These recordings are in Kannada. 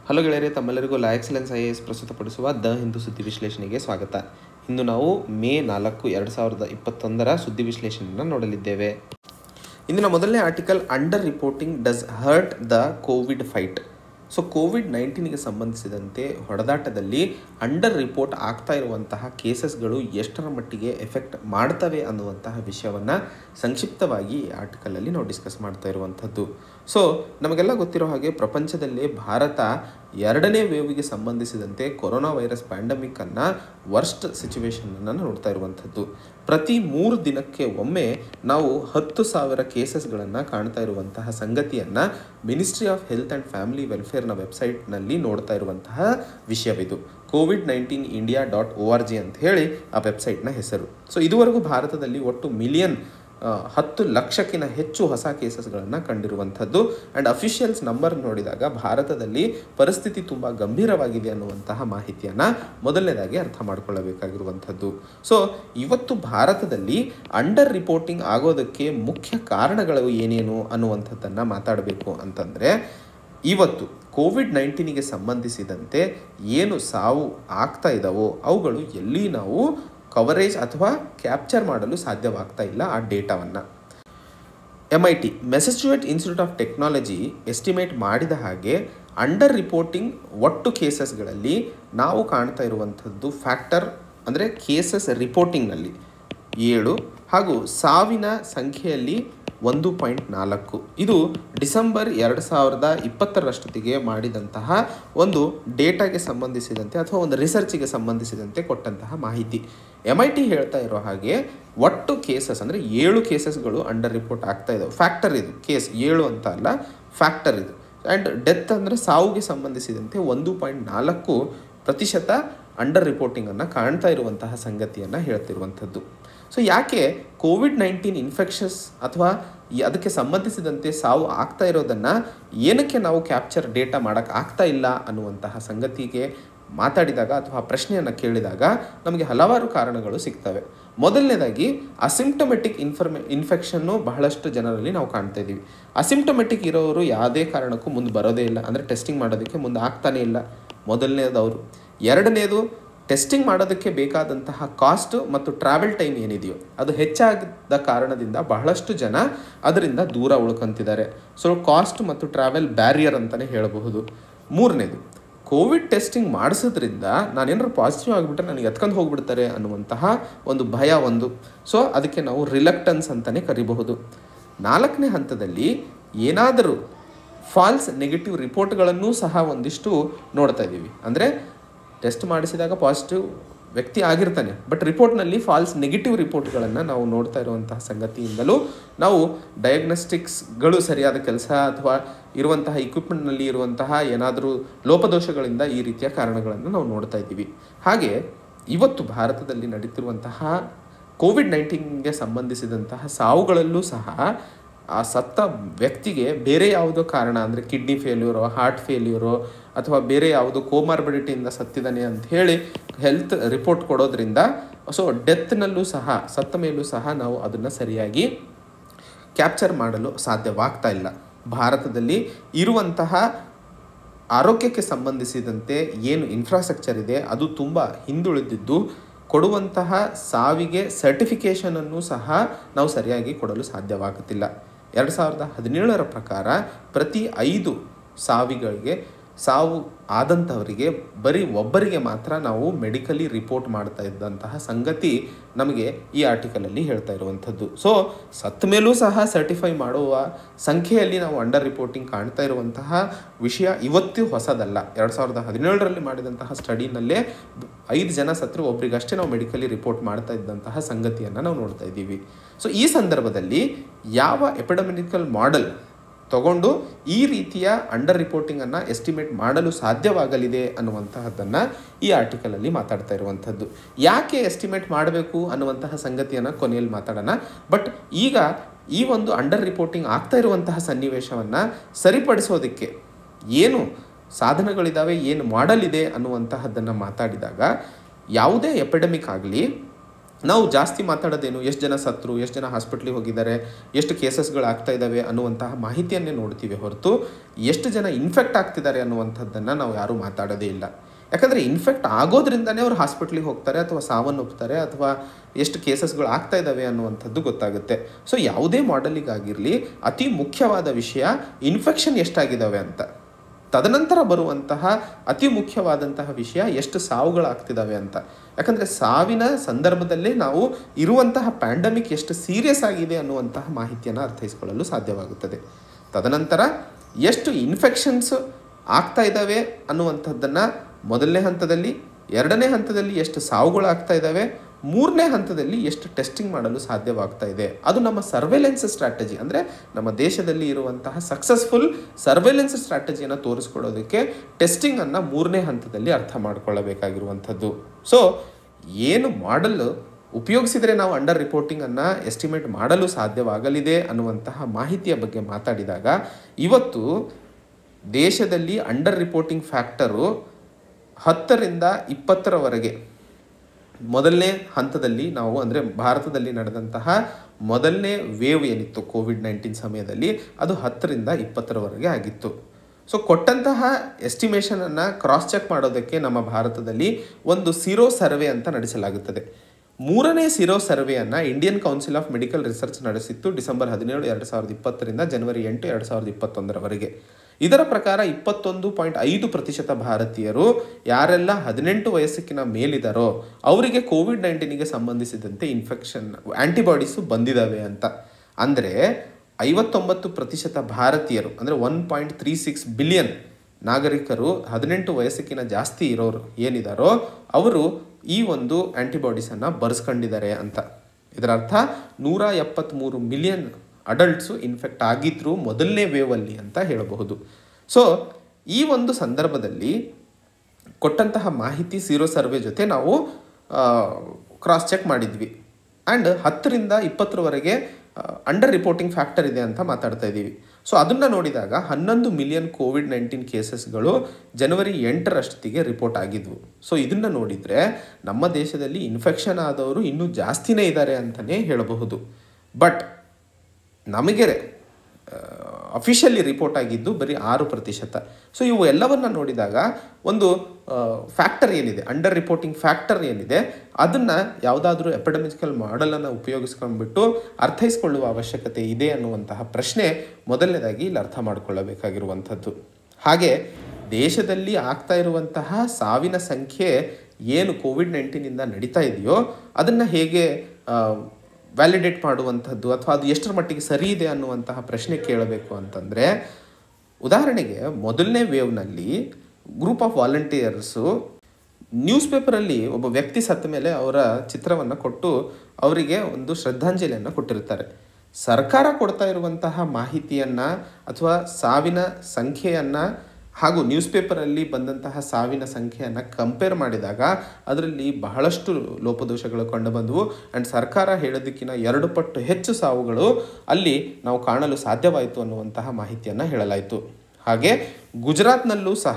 ಹಲೋ ಗೆಳೆಯರೆ ತಮ್ಮೆಲ್ಲರಿಗೂ La Excellence I A S ಪ್ರಸ್ತುತಪಡಿಸುವ ದ ಹಿಂದೂ ಸುದ್ದಿ ವಿಶ್ಲೇಷಣೆಗೆ ಸ್ವಾಗತ ಇಂದು ನಾವು ಮೇ ನಾಲ್ಕು ಎರಡು ಸಾವಿರದ ಇಪ್ಪತ್ತೊಂದರ ಸುದ್ದಿ ವಿಶ್ಲೇಷಣೆಯನ್ನು ನೋಡಲಿದ್ದೇವೆ ಇಂದಿನ ಮೊದಲನೇ article under reporting does hurt the covid fight so covid ನೈನ್ಟೀನ್ಗೆ ಸಂಬಂಧಿಸಿದಂತೆ ಹೊಡೆದಾಟದಲ್ಲಿ ಅಂಡರ್ ರಿಪೋರ್ಟ್ ಆಗ್ತಾ ಇರುವಂತಹ ಕೇಸಸ್ಗಳು ಎಷ್ಟರ ಮಟ್ಟಿಗೆ ಎಫೆಕ್ಟ್ ಮಾಡ್ತವೆ ಅನ್ನುವಂತಹ ವಿಷಯವನ್ನು ಸಂಕ್ಷಿಪ್ತವಾಗಿ ಈ ಆರ್ಟಿಕಲಲ್ಲಿ ನಾವು ಡಿಸ್ಕಸ್ ಮಾಡ್ತಾ ಇರುವಂಥದ್ದು ಸೊ ನಮಗೆಲ್ಲ ಗೊತ್ತಿರೋ ಹಾಗೆ ಪ್ರಪಂಚದಲ್ಲೇ ಭಾರತ ಎರಡನೇ ವೇವ್ಗೆ ಸಂಬಂಧಿಸಿದಂತೆ ಕೊರೋನಾ ವೈರಸ್ ಪ್ಯಾಂಡಮಿಕ್ಕನ್ನು ವರ್ಸ್ಟ್ ಸಿಚುವೇಶನನ್ನು ನೋಡ್ತಾ ಇರುವಂಥದ್ದು ಪ್ರತಿ ಮೂರು ದಿನಕ್ಕೆ ಒಮ್ಮೆ ನಾವು ಹತ್ತು ಸಾವಿರ ಕೇಸಸ್ಗಳನ್ನು ಕಾಣ್ತಾ ಇರುವಂತಹ ಸಂಗತಿಯನ್ನು ministry of health and family ವೆಲ್ಫೇರ್ನ ವೆಬ್ಸೈಟ್ನಲ್ಲಿ ನೋಡ್ತಾ ಇರುವಂತಹ ವಿಷಯವಿದು covid nineteen India dot O R G ಅಂತ ಹೇಳಿ ಆ ವೆಬ್ಸೈಟ್ನ ಹೆಸರು ಸೊ ಇದುವರೆಗೂ ಭಾರತದಲ್ಲಿ ಒಟ್ಟು ಮಿಲಿಯನ್ ಹತ್ತು ಲಕ್ಷಕ್ಕಿಂತ ಹೆಚ್ಚು ಹೊಸ ಕೇಸಸ್ಗಳನ್ನು ಕಂಡಿರುವಂಥದ್ದು ಆ್ಯಂಡ್ ಅಫಿಷಿಯಲ್ಸ್ ನಂಬರ್ ನೋಡಿದಾಗ ಭಾರತದಲ್ಲಿ ಪರಿಸ್ಥಿತಿ ತುಂಬ ಗಂಭೀರವಾಗಿದೆ ಅನ್ನುವಂತಹ ಮಾಹಿತಿಯನ್ನು ಮೊದಲನೇದಾಗಿ ಅರ್ಥ ಮಾಡಿಕೊಳ್ಳಬೇಕಾಗಿರುವಂಥದ್ದು ಸೊ ಇವತ್ತು ಭಾರತದಲ್ಲಿ ಅಂಡರ್ ರಿಪೋರ್ಟಿಂಗ್ ಆಗೋದಕ್ಕೆ ಮುಖ್ಯ ಕಾರಣಗಳು ಏನೇನು ಅನ್ನುವಂಥದ್ದನ್ನು ಮಾತಾಡಬೇಕು ಅಂತಂದರೆ ಇವತ್ತು ಕೋವಿಡ್ ನೈನ್ಟೀನಿಗೆ ಸಂಬಂಧಿಸಿದಂತೆ ಏನು ಸಾವು ಆಗ್ತಾ ಇದ್ದಾವೋ ಅವುಗಳು ಎಲ್ಲಿ ನಾವು ಕವರೇಜ್ ಅಥವಾ ಕ್ಯಾಪ್ಚರ್ ಮಾಡಲು ಸಾಧ್ಯವಾಗ್ತಾ ಇಲ್ಲ ಆ ಡೇಟಾವನ್ನು M I T Massachusetts Institute of Technology estimate ಮಾಡಿದ ಹಾಗೆ ಅಂಡರ್ ರಿಪೋರ್ಟಿಂಗ್ ಒಟ್ಟು ಕೇಸಸ್ಗಳಲ್ಲಿ ನಾವು ಕಾಣ್ತಾ ಇರುವಂಥದ್ದು ಫ್ಯಾಕ್ಟರ್ ಅಂದರೆ ಕೇಸಸ್ ರಿಪೋರ್ಟಿಂಗ್ನಲ್ಲಿ ಏಳು ಹಾಗೂ ಸಾವಿನ ಸಂಖ್ಯೆಯಲ್ಲಿ ಒಂದು ಪಾಯಿಂಟ್ ನಾಲ್ಕು ಇದು ಡಿಸೆಂಬರ್ ಎರಡು ಸಾವಿರದ ಇಪ್ಪತ್ತರಷ್ಟೊತ್ತಿಗೆ ಮಾಡಿದಂತಹ ಒಂದು ಡೇಟಾಗೆ ಸಂಬಂಧಿಸಿದಂತೆ ಅಥವಾ ಒಂದು ರಿಸರ್ಚಿಗೆ ಸಂಬಂಧಿಸಿದಂತೆ ಕೊಟ್ಟಂತಹ ಮಾಹಿತಿ ಎಮ್ ಐ ಟಿ ಹೇಳ್ತಾ ಇರೋ ಹಾಗೆ ಒಟ್ಟು ಕೇಸಸ್ ಅಂದರೆ ಏಳು ಕೇಸಸ್ಗಳು ಅಂಡರ್ ರಿಪೋರ್ಟ್ ಆಗ್ತಾ ಇದ್ದಾವೆ ಫ್ಯಾಕ್ಟರ್ ಇದು ಕೇಸ್ ಏಳು ಅಂತ ಅಲ್ಲ ಫ್ಯಾಕ್ಟರ್ ಇದು ಆ್ಯಂಡ್ ಡೆತ್ ಅಂದರೆ ಸಾವಿಗೆ ಸಂಬಂಧಿಸಿದಂತೆ ಒಂದು ಪಾಯಿಂಟ್ ನಾಲ್ಕು ಪ್ರತಿಶತ ಅಂಡರ್ ರಿಪೋರ್ಟಿಂಗನ್ನು ಕಾಣ್ತಾ ಇರುವಂತಹ ಸಂಗತಿಯನ್ನು ಹೇಳ್ತಿರುವಂಥದ್ದು ಸೊ ಯಾಕೆ ಕೋವಿಡ್ ನೈನ್ಟೀನ್ ಇನ್ಫೆಕ್ಷನ್ಸ್ ಅಥವಾ ಅದಕ್ಕೆ ಸಂಬಂಧಿಸಿದಂತೆ ಸಾವು ಆಗ್ತಾ ಇರೋದನ್ನು ಏನಕ್ಕೆ ನಾವು ಕ್ಯಾಪ್ಚರ್ ಡೇಟಾ ಮಾಡೋಕ್ಕೆ ಆಗ್ತಾ ಇಲ್ಲ ಅನ್ನುವಂತಹ ಸಂಗತಿಗೆ ಮಾತಾಡಿದಾಗ ಅಥವಾ ಪ್ರಶ್ನೆಯನ್ನು ಕೇಳಿದಾಗ ನಮಗೆ ಹಲವಾರು ಕಾರಣಗಳು ಸಿಗ್ತವೆ ಮೊದಲನೇದಾಗಿ ಅಸಿಂಪ್ಟಮೆಟಿಕ್ ಇನ್ಫರ್ಮೇ ಇನ್ಫೆಕ್ಷನ್ನು ಬಹಳಷ್ಟು ಜನರಲ್ಲಿ ನಾವು ಕಾಣ್ತಾ ಇದ್ದೀವಿ ಅಸಿಂಪ್ಟಮೆಟಿಕ್ ಇರೋರು ಯಾವುದೇ ಕಾರಣಕ್ಕೂ ಮುಂದೆ ಬರೋದೇ ಇಲ್ಲ ಅಂದರೆ ಟೆಸ್ಟಿಂಗ್ ಮಾಡೋದಕ್ಕೆ ಮುಂದೆ ಆಗ್ತಾನೇ ಇಲ್ಲ ಮೊದಲನೇದು ಅವರು ಎರಡನೇದು ಟೆಸ್ಟಿಂಗ್ ಮಾಡೋದಕ್ಕೆ ಬೇಕಾದಂತಹ ಕಾಸ್ಟ್ ಮತ್ತು ಟ್ರಾವೆಲ್ ಟೈಮ್ ಏನಿದೆಯೋ ಅದು ಹೆಚ್ಚಾದ ಕಾರಣದಿಂದ ಬಹಳಷ್ಟು ಜನ ಅದರಿಂದ ದೂರ ಉಳ್ಕೊಂತಿದ್ದಾರೆ ಸೊ ಕಾಸ್ಟ್ ಮತ್ತು ಟ್ರಾವೆಲ್ ಬ್ಯಾರಿಯರ್ ಅಂತಲೇ ಹೇಳಬಹುದು ಮೂರನೇದು ಕೋವಿಡ್ ಟೆಸ್ಟಿಂಗ್ ಮಾಡಿಸೋದ್ರಿಂದ ನಾನೇನಾದ್ರು ಪಾಸಿಟಿವ್ ಆಗಿಬಿಟ್ರೆ ನನಗೆ ಎತ್ಕೊಂಡು ಹೋಗ್ಬಿಡ್ತಾರೆ ಅನ್ನುವಂತಹ ಒಂದು ಭಯ ಒಂದು ಸೊ ಅದಕ್ಕೆ ನಾವು ರಿಲಕ್ಟನ್ಸ್ ಅಂತಲೇ ಕರಿಬಹುದು ನಾಲ್ಕನೇ ಹಂತದಲ್ಲಿ ಏನಾದರೂ ಫಾಲ್ಸ್ ನೆಗೆಟಿವ್ ರಿಪೋರ್ಟ್ಗಳನ್ನೂ ಸಹ ಒಂದಿಷ್ಟು ನೋಡ್ತಾ ಇದ್ದೀವಿ ಅಂದರೆ ಟೆಸ್ಟ್ ಮಾಡಿಸಿದಾಗ ಪಾಸಿಟಿವ್ ವ್ಯಕ್ತಿ ಆಗಿರ್ತಾನೆ ಬಟ್ ರಿಪೋರ್ಟ್ನಲ್ಲಿ ಫಾಲ್ಸ್ ನೆಗೆಟಿವ್ ರಿಪೋರ್ಟ್ಗಳನ್ನು ನಾವು ನೋಡ್ತಾ ಇರುವಂತಹ ಸಂಗತಿಯಿಂದಲೂ ನಾವು ಡಯಾಗ್ನೋಸ್ಟಿಕ್ಸ್ಗಳು ಸರಿಯಾದ ಕೆಲಸ ಅಥವಾ ಇರುವಂತಹ ಇಕ್ವಿಪ್ಮೆಂಟ್ನಲ್ಲಿ ಇರುವಂತಹ ಏನಾದರೂ ಲೋಪದೋಷಗಳಿಂದ ಈ ರೀತಿಯ ಕಾರಣಗಳನ್ನು ನಾವು ನೋಡ್ತಾ ಇದ್ದೀವಿ ಹಾಗೆ ಇವತ್ತು ಭಾರತದಲ್ಲಿ ನಡೀತಿರುವಂತಹ ಕೋವಿಡ್ ನೈನ್ಟೀನ್ಗೆ ಸಂಬಂಧಿಸಿದಂತಹ ಸಾವುಗಳಲ್ಲೂ ಸಹ ಆ ಸತ್ತ ವ್ಯಕ್ತಿಗೆ ಬೇರೆ ಯಾವುದೋ ಕಾರಣ ಅಂದರೆ ಕಿಡ್ನಿ ಫೇಲ್ಯೂರೋ ಹಾರ್ಟ್ ಫೇಲ್ಯೂರೋ ಅಥವಾ ಬೇರೆ ಯಾವುದೋ ಕೋಮಾರ್ಬಿಡಿಟಿಯಿಂದ ಸತ್ತಿದ್ದಾನೆ ಅಂತ ಹೇಳಿ ಹೆಲ್ತ್ ರಿಪೋರ್ಟ್ ಕೊಡೋದ್ರಿಂದ ಸೊ ಡೆತ್ನಲ್ಲೂ ಸಹ ಸತ್ತ ಮೇಲೂ ಸಹ ನಾವು ಅದನ್ನು ಸರಿಯಾಗಿ ಕ್ಯಾಪ್ಚರ್ ಮಾಡಲು ಸಾಧ್ಯವಾಗ್ತಾ ಇಲ್ಲ ಭಾರತದಲ್ಲಿ ಇರುವಂತಹ ಆರೋಗ್ಯಕ್ಕೆ ಸಂಬಂಧಿಸಿದಂತೆ ಏನು ಇನ್ಫ್ರಾಸ್ಟ್ರಕ್ಚರ್ ಇದೆ ಅದು ತುಂಬ ಹಿಂದುಳಿದಿದ್ದು ಕೊಡುವಂತಹ ಸಾವಿಗೆ ಸರ್ಟಿಫಿಕೇಷನನ್ನು ಸಹ ನಾವು ಸರಿಯಾಗಿ ಕೊಡಲು ಸಾಧ್ಯವಾಗುತ್ತಿಲ್ಲ ಎರಡು ಸಾವಿರದ ಹದಿನೇಳರ ಪ್ರಕಾರ ಪ್ರತಿ ಐದು ಸಾವಿಗಳಿಗೆ ಸಾವು ಆದಂಥವರಿಗೆ ಬರೀ ಒಬ್ಬರಿಗೆ ಮಾತ್ರ ನಾವು ಮೆಡಿಕಲಿ ರಿಪೋರ್ಟ್ ಮಾಡ್ತಾ ಇದ್ದಂತಹ ಸಂಗತಿ ನಮಗೆ ಈ ಆರ್ಟಿಕಲಲ್ಲಿ ಹೇಳ್ತಾ ಇರುವಂಥದ್ದು ಸೊ ಸತ್ತ ಮೇಲೂ ಸಹ ಸರ್ಟಿಫೈ ಮಾಡುವ ಸಂಖ್ಯೆಯಲ್ಲಿ ನಾವು ಅಂಡರ್ ರಿಪೋರ್ಟಿಂಗ್ ಕಾಣ್ತಾ ಇರುವಂತಹ ವಿಷಯ ಇವತ್ತು ಹೊಸದಲ್ಲ ಎರಡು ಸಾವಿರದ ಹದಿನೇಳರಲ್ಲಿ ಮಾಡಿದಂತಹ ಸ್ಟಡಿನಲ್ಲೇ ಐದು ಜನ ಸತ್ರು ಒಬ್ರಿಗಷ್ಟೇ ನಾವು ಮೆಡಿಕಲಿ ರಿಪೋರ್ಟ್ ಮಾಡ್ತಾ ಇದ್ದಂತಹ ಸಂಗತಿಯನ್ನು ನಾವು ನೋಡ್ತಾ ಇದ್ದೀವಿ ಸೊ ಈ ಸಂದರ್ಭದಲ್ಲಿ ಯಾವ ಎಪಿಡಮಿನಿಕಲ್ ಮಾಡೆಲ್ ತಗೊಂಡು ಈ ರೀತಿಯ ಅಂಡರ್ ರಿಪೋರ್ಟಿಂಗನ್ನು ಎಸ್ಟಿಮೇಟ್ ಮಾಡಲು ಸಾಧ್ಯವಾಗಲಿದೆ ಅನ್ನುವಂತಹದ್ದನ್ನು ಈ ಆರ್ಟಿಕಲಲ್ಲಿ ಮಾತಾಡ್ತಾ ಇರುವಂಥದ್ದು ಯಾಕೆ ಎಸ್ಟಿಮೇಟ್ ಮಾಡಬೇಕು ಅನ್ನುವಂತಹ ಸಂಗತಿಯನ್ನು ಕೊನೆಯಲ್ಲಿ ಮಾತಾಡೋಣ ಬಟ್ ಈಗ ಈ ಒಂದು ಅಂಡರ್ ರಿಪೋರ್ಟಿಂಗ್ ಆಗ್ತಾ ಇರುವಂತಹ ಸನ್ನಿವೇಶವನ್ನು ಸರಿಪಡಿಸೋದಕ್ಕೆ ಏನು ಸಾಧನಗಳಿದ್ದಾವೆ ಏನು ಮಾಡಲ್ ಇದೆ ಅನ್ನುವಂತಹದ್ದನ್ನು ಮಾತಾಡಿದಾಗ ಯಾವುದೇ ಎಪಿಡೆಮಿಕ್ ಆಗಲಿ ನಾವು ಜಾಸ್ತಿ ಮಾತಾಡೋದೇನು ಎಷ್ಟು ಜನ ಸತ್ರು ಎಷ್ಟು ಜನ ಹಾಸ್ಪಿಟ್ಲಿಗೆ ಹೋಗಿದ್ದಾರೆ ಎಷ್ಟು ಕೇಸಸ್ಗಳು ಆಗ್ತಾ ಇದ್ದಾವೆ ಅನ್ನುವಂತಹ ಮಾಹಿತಿಯನ್ನೇ ನೋಡ್ತೀವಿ ಹೊರತು ಎಷ್ಟು ಜನ ಇನ್ಫೆಕ್ಟ್ ಆಗ್ತಿದ್ದಾರೆ ಅನ್ನುವಂಥದ್ದನ್ನು ನಾವು ಯಾರೂ ಮಾತಾಡೋದೇ ಇಲ್ಲ ಯಾಕಂದರೆ ಇನ್ಫೆಕ್ಟ್ ಆಗೋದ್ರಿಂದನೇ ಅವ್ರು ಹಾಸ್ಪಿಟ್ಲಿಗೆ ಹೋಗ್ತಾರೆ ಅಥವಾ ಸಾವನ್ನಪ್ಪುತ್ತಾರೆ ಅಥವಾ ಎಷ್ಟು ಕೇಸಸ್ಗಳು ಆಗ್ತಾ ಇದ್ದಾವೆ ಅನ್ನುವಂಥದ್ದು ಗೊತ್ತಾಗುತ್ತೆ ಸೊ ಯಾವುದೇ ಮಾಡೆಲಿಗಾಗಿರಲಿ ಅತಿ ಮುಖ್ಯವಾದ ವಿಷಯ ಇನ್ಫೆಕ್ಷನ್ ಎಷ್ಟಾಗಿದ್ದಾವೆ ಅಂತ ತದನಂತರ ಬರುವಂತಹ ಅತಿ ಮುಖ್ಯವಾದಂತಹ ವಿಷಯ ಎಷ್ಟು ಸಾವುಗಳಾಗ್ತಿದ್ದಾವೆ ಅಂತ ಯಾಕಂದರೆ ಸಾವಿನ ಸಂದರ್ಭದಲ್ಲೇ ನಾವು ಇರುವಂತಹ ಪ್ಯಾಂಡಮಿಕ್ ಎಷ್ಟು ಸೀರಿಯಸ್ ಆಗಿದೆ ಅನ್ನುವಂತಹ ಮಾಹಿತಿಯನ್ನು ಅರ್ಥೈಸ್ಕೊಳ್ಳಲು ಸಾಧ್ಯವಾಗುತ್ತದೆ ತದನಂತರ ಎಷ್ಟು ಇನ್ಫೆಕ್ಷನ್ಸ್ ಆಗ್ತಾ ಇದ್ದಾವೆ ಅನ್ನುವಂಥದ್ದನ್ನು ಮೊದಲನೇ ಹಂತದಲ್ಲಿ ಎರಡನೇ ಹಂತದಲ್ಲಿ ಎಷ್ಟು ಸಾವುಗಳು ಆಗ್ತಾ ಇದ್ದಾವೆ ಮೂರನೇ ಹಂತದಲ್ಲಿ ಎಷ್ಟು ಟೆಸ್ಟಿಂಗ್ ಮಾಡಲು ಸಾಧ್ಯವಾಗ್ತಾ ಇದೆ ಅದು ನಮ್ಮ ಸರ್ವೆಲೆನ್ಸ್ ಸ್ಟ್ರಾಟಜಿ ಅಂದರೆ ನಮ್ಮ ದೇಶದಲ್ಲಿ ಇರುವಂತಹ ಸಕ್ಸಸ್ಫುಲ್ ಸರ್ವೆಲೆನ್ಸ್ ಸ್ಟ್ರಾಟಜಿಯನ್ನು ತೋರಿಸ್ಕೊಡೋದಕ್ಕೆ ಟೆಸ್ಟಿಂಗನ್ನು ಮೂರನೇ ಹಂತದಲ್ಲಿ ಅರ್ಥ ಮಾಡ್ಕೊಳ್ಳಬೇಕಾಗಿರುವಂಥದ್ದು ಸೊ ಏನು ಮಾಡಲ್ ಉಪಯೋಗಿಸಿದರೆ ನಾವು ಅಂಡರ್ ರಿಪೋರ್ಟಿಂಗನ್ನು ಎಸ್ಟಿಮೇಟ್ ಮಾಡಲು ಸಾಧ್ಯವಾಗಲಿದೆ ಅನ್ನುವಂತಹ ಮಾಹಿತಿಯ ಬಗ್ಗೆ ಮಾತಾಡಿದಾಗ ಇವತ್ತು ದೇಶದಲ್ಲಿ ಅಂಡರ್ ರಿಪೋರ್ಟಿಂಗ್ ಫ್ಯಾಕ್ಟರು ಹತ್ತರಿಂದ ಇಪ್ಪತ್ತರವರೆಗೆ ಮೊದಲನೇ ಹಂತದಲ್ಲಿ ನಾವು ಅಂದರೆ ಭಾರತದಲ್ಲಿ ನಡೆದಂತಹ ಮೊದಲನೇ ವೇವ್ ಏನಿತ್ತು ಕೋವಿಡ್ ನೈನ್ಟೀನ್ ಸಮಯದಲ್ಲಿ ಅದು ಹತ್ತರಿಂದ ಇಪ್ಪತ್ತರವರೆಗೆ ಆಗಿತ್ತು ಸೊ ಕೊಟ್ಟಂತಹ ಎಸ್ಟಿಮೇಷನನ್ನು ಕ್ರಾಸ್ ಚೆಕ್ ಮಾಡೋದಕ್ಕೆ ನಮ್ಮ ಭಾರತದಲ್ಲಿ ಒಂದು ಸಿರೋ ಸರ್ವೆ ಅಂತ ನಡೆಸಲಾಗುತ್ತದೆ ಮೂರನೇ ಸಿರೋ ಸರ್ವೆಯನ್ನು Indian Council of Medical Research ನಡೆಸಿತ್ತು ಡಿಸೆಂಬರ್ ಹದಿನೇಳು ಎರಡು ಸಾವಿರದ ಇಪ್ಪತ್ತರಿಂದ ಜನವರಿ ಎಂಟು ಎರಡು ಸಾವಿರದ ಇಪ್ಪತ್ತೊಂದರವರೆಗೆ ಇದರ ಪ್ರಕಾರ ಇಪ್ಪತ್ತೊಂದು ಪಾಯಿಂಟ್ ಐದು ಪ್ರತಿಶತ ಭಾರತೀಯರು ಯಾರೆಲ್ಲ ಹದಿನೆಂಟು ವಯಸ್ಸಿನ ಮೇಲಿದ್ದಾರೋ ಅವರಿಗೆ ಕೋವಿಡ್ ನೈನ್ಟೀನಿಗೆ ಸಂಬಂಧಿಸಿದಂತೆ ಇನ್ಫೆಕ್ಷನ್ ಆ್ಯಂಟಿಬಾಡೀಸು ಬಂದಿದ್ದಾವೆ ಅಂತ ಅಂದರೆ ಐವತ್ತೊಂಬತ್ತು ಪ್ರತಿಶತ ಭಾರತೀಯರು ಅಂದರೆ one point three six billion ನಾಗರಿಕರು ಹದಿನೆಂಟು ವಯಸ್ಸಿಗಿನ ಜಾಸ್ತಿ ಇರೋರು ಏನಿದಾರೋ ಅವರು ಈ ಒಂದು ಆ್ಯಂಟಿಬಾಡೀಸನ್ನು ಬರೆಸ್ಕೊಂಡಿದ್ದಾರೆ ಅಂತ ಇದರ ಅರ್ಥ ನೂರ ಎಪ್ಪತ್ತ್ಮೂರು ಮಿಲಿಯನ್ ಅಡಲ್ಟ್ಸು ಇನ್ಫೆಕ್ಟ್ ಆಗಿದ್ರು ಮೊದಲನೇ ವೇವಲ್ಲಿ ಅಂತ ಹೇಳಬಹುದು ಸೊ ಈ ಒಂದು ಸಂದರ್ಭದಲ್ಲಿ ಕೊಟ್ಟಂತಹ ಮಾಹಿತಿ ಸೀರೋ ಸರ್ವೆ ಜೊತೆ ನಾವು ಕ್ರಾಸ್ ಚೆಕ್ ಮಾಡಿದ್ವಿ ಆ್ಯಂಡ್ ಹತ್ತರಿಂದ ಇಪ್ಪತ್ತರವರೆಗೆ ಅಂಡರ್ ರಿಪೋರ್ಟಿಂಗ್ ಫ್ಯಾಕ್ಟರ್ ಇದೆ ಅಂತ ಮಾತಾಡ್ತಾ ಇದ್ದೀವಿ ಸೊ ಅದನ್ನು ನೋಡಿದಾಗ ಹನ್ನೊಂದು ಮಿಲಿಯನ್ ಕೋವಿಡ್ ನೈನ್ಟೀನ್ ಕೇಸಸ್ಗಳು ಜನವರಿ ಎಂಟರಷ್ಟೊತ್ತಿಗೆ ರಿಪೋರ್ಟ್ ಆಗಿದ್ವು ಸೊ ಇದನ್ನು ನೋಡಿದರೆ ನಮ್ಮ ದೇಶದಲ್ಲಿ ಇನ್ಫೆಕ್ಷನ್ ಆದವರು ಇನ್ನೂ ಜಾಸ್ತಿನೇ ಇದ್ದಾರೆ ಅಂತಲೇ ಹೇಳಬಹುದು ಬಟ್ ನಮಗೆ ಅಫಿಷಿಯಲಿ ರಿಪೋರ್ಟ್ ಆಗಿದ್ದು ಬರೀ ಆರು ಪ್ರತಿಶತ ಸೊ ಇವು ಎಲ್ಲವನ್ನ ನೋಡಿದಾಗ ಒಂದು ಫ್ಯಾಕ್ಟರ್ ಏನಿದೆ ಅಂಡರ್ ರಿಪೋರ್ಟಿಂಗ್ ಫ್ಯಾಕ್ಟರ್ ಏನಿದೆ ಅದನ್ನು ಯಾವುದಾದ್ರೂ ಎಪಿಡಮಿಕಲ್ ಮಾಡೆಲನ್ನು ಉಪಯೋಗಿಸ್ಕೊಂಡ್ಬಿಟ್ಟು ಅರ್ಥೈಸ್ಕೊಳ್ಳುವ ಅವಶ್ಯಕತೆ ಇದೆ ಅನ್ನುವಂತಹ ಪ್ರಶ್ನೆ ಮೊದಲನೇದಾಗಿ ಇಲ್ಲಿ ಅರ್ಥ ಮಾಡಿಕೊಳ್ಳಬೇಕಾಗಿರುವಂಥದ್ದು ಹಾಗೆ ದೇಶದಲ್ಲಿ ಆಗ್ತಾ ಇರುವಂತಹ ಸಾವಿನ ಸಂಖ್ಯೆ ಏನು ಕೋವಿಡ್ ನೈನ್ಟೀನಿಂದ ನಡೀತಾ ಇದೆಯೋ ಅದನ್ನು ಹೇಗೆ ವ್ಯಾಲಿಡೇಟ್ ಮಾಡುವಂಥದ್ದು ಅಥವಾ ಅದು ಎಷ್ಟರ ಮಟ್ಟಿಗೆ ಸರಿ ಇದೆ ಅನ್ನುವಂತಹ ಪ್ರಶ್ನೆ ಕೇಳಬೇಕು ಅಂತಂದರೆ ಉದಾಹರಣೆಗೆ ಮೊದಲನೇ ವೇವ್ನಲ್ಲಿ ಗ್ರೂಪ್ ಆಫ್ ವಾಲಂಟಿಯರ್ಸು ನ್ಯೂಸ್ ಪೇಪರಲ್ಲಿ ಒಬ್ಬ ವ್ಯಕ್ತಿ ಸತ್ತ ಮೇಲೆ ಅವರ ಚಿತ್ರವನ್ನು ಕೊಟ್ಟು ಅವರಿಗೆ ಒಂದು ಶ್ರದ್ಧಾಂಜಲಿಯನ್ನು ಕೊಟ್ಟಿರ್ತಾರೆ ಸರ್ಕಾರ ಕೊಡ್ತಾ ಇರುವಂತಹ ಮಾಹಿತಿಯನ್ನು ಅಥವಾ ಸಾವಿನ ಸಂಖ್ಯೆಯನ್ನು ಹಾಗೂ ನ್ಯೂಸ್ ಪೇಪರಲ್ಲಿ ಬಂದಂತಹ ಸಾವಿನ ಸಂಖ್ಯೆಯನ್ನು ಕಂಪೇರ್ ಮಾಡಿದಾಗ ಅದರಲ್ಲಿ ಬಹಳಷ್ಟು ಲೋಪದೋಷಗಳು ಕಂಡುಬಂದವು ಆ್ಯಂಡ್ ಸರ್ಕಾರ ಹೇಳೋದಕ್ಕಿಂತ ಎರಡು ಪಟ್ಟು ಹೆಚ್ಚು ಸಾವುಗಳು ಅಲ್ಲಿ ನಾವು ಕಾಣಲು ಸಾಧ್ಯವಾಯಿತು ಅನ್ನುವಂತಹ ಮಾಹಿತಿಯನ್ನು ಹೇಳಲಾಯಿತು ಹಾಗೆ ಗುಜರಾತ್ನಲ್ಲೂ ಸಹ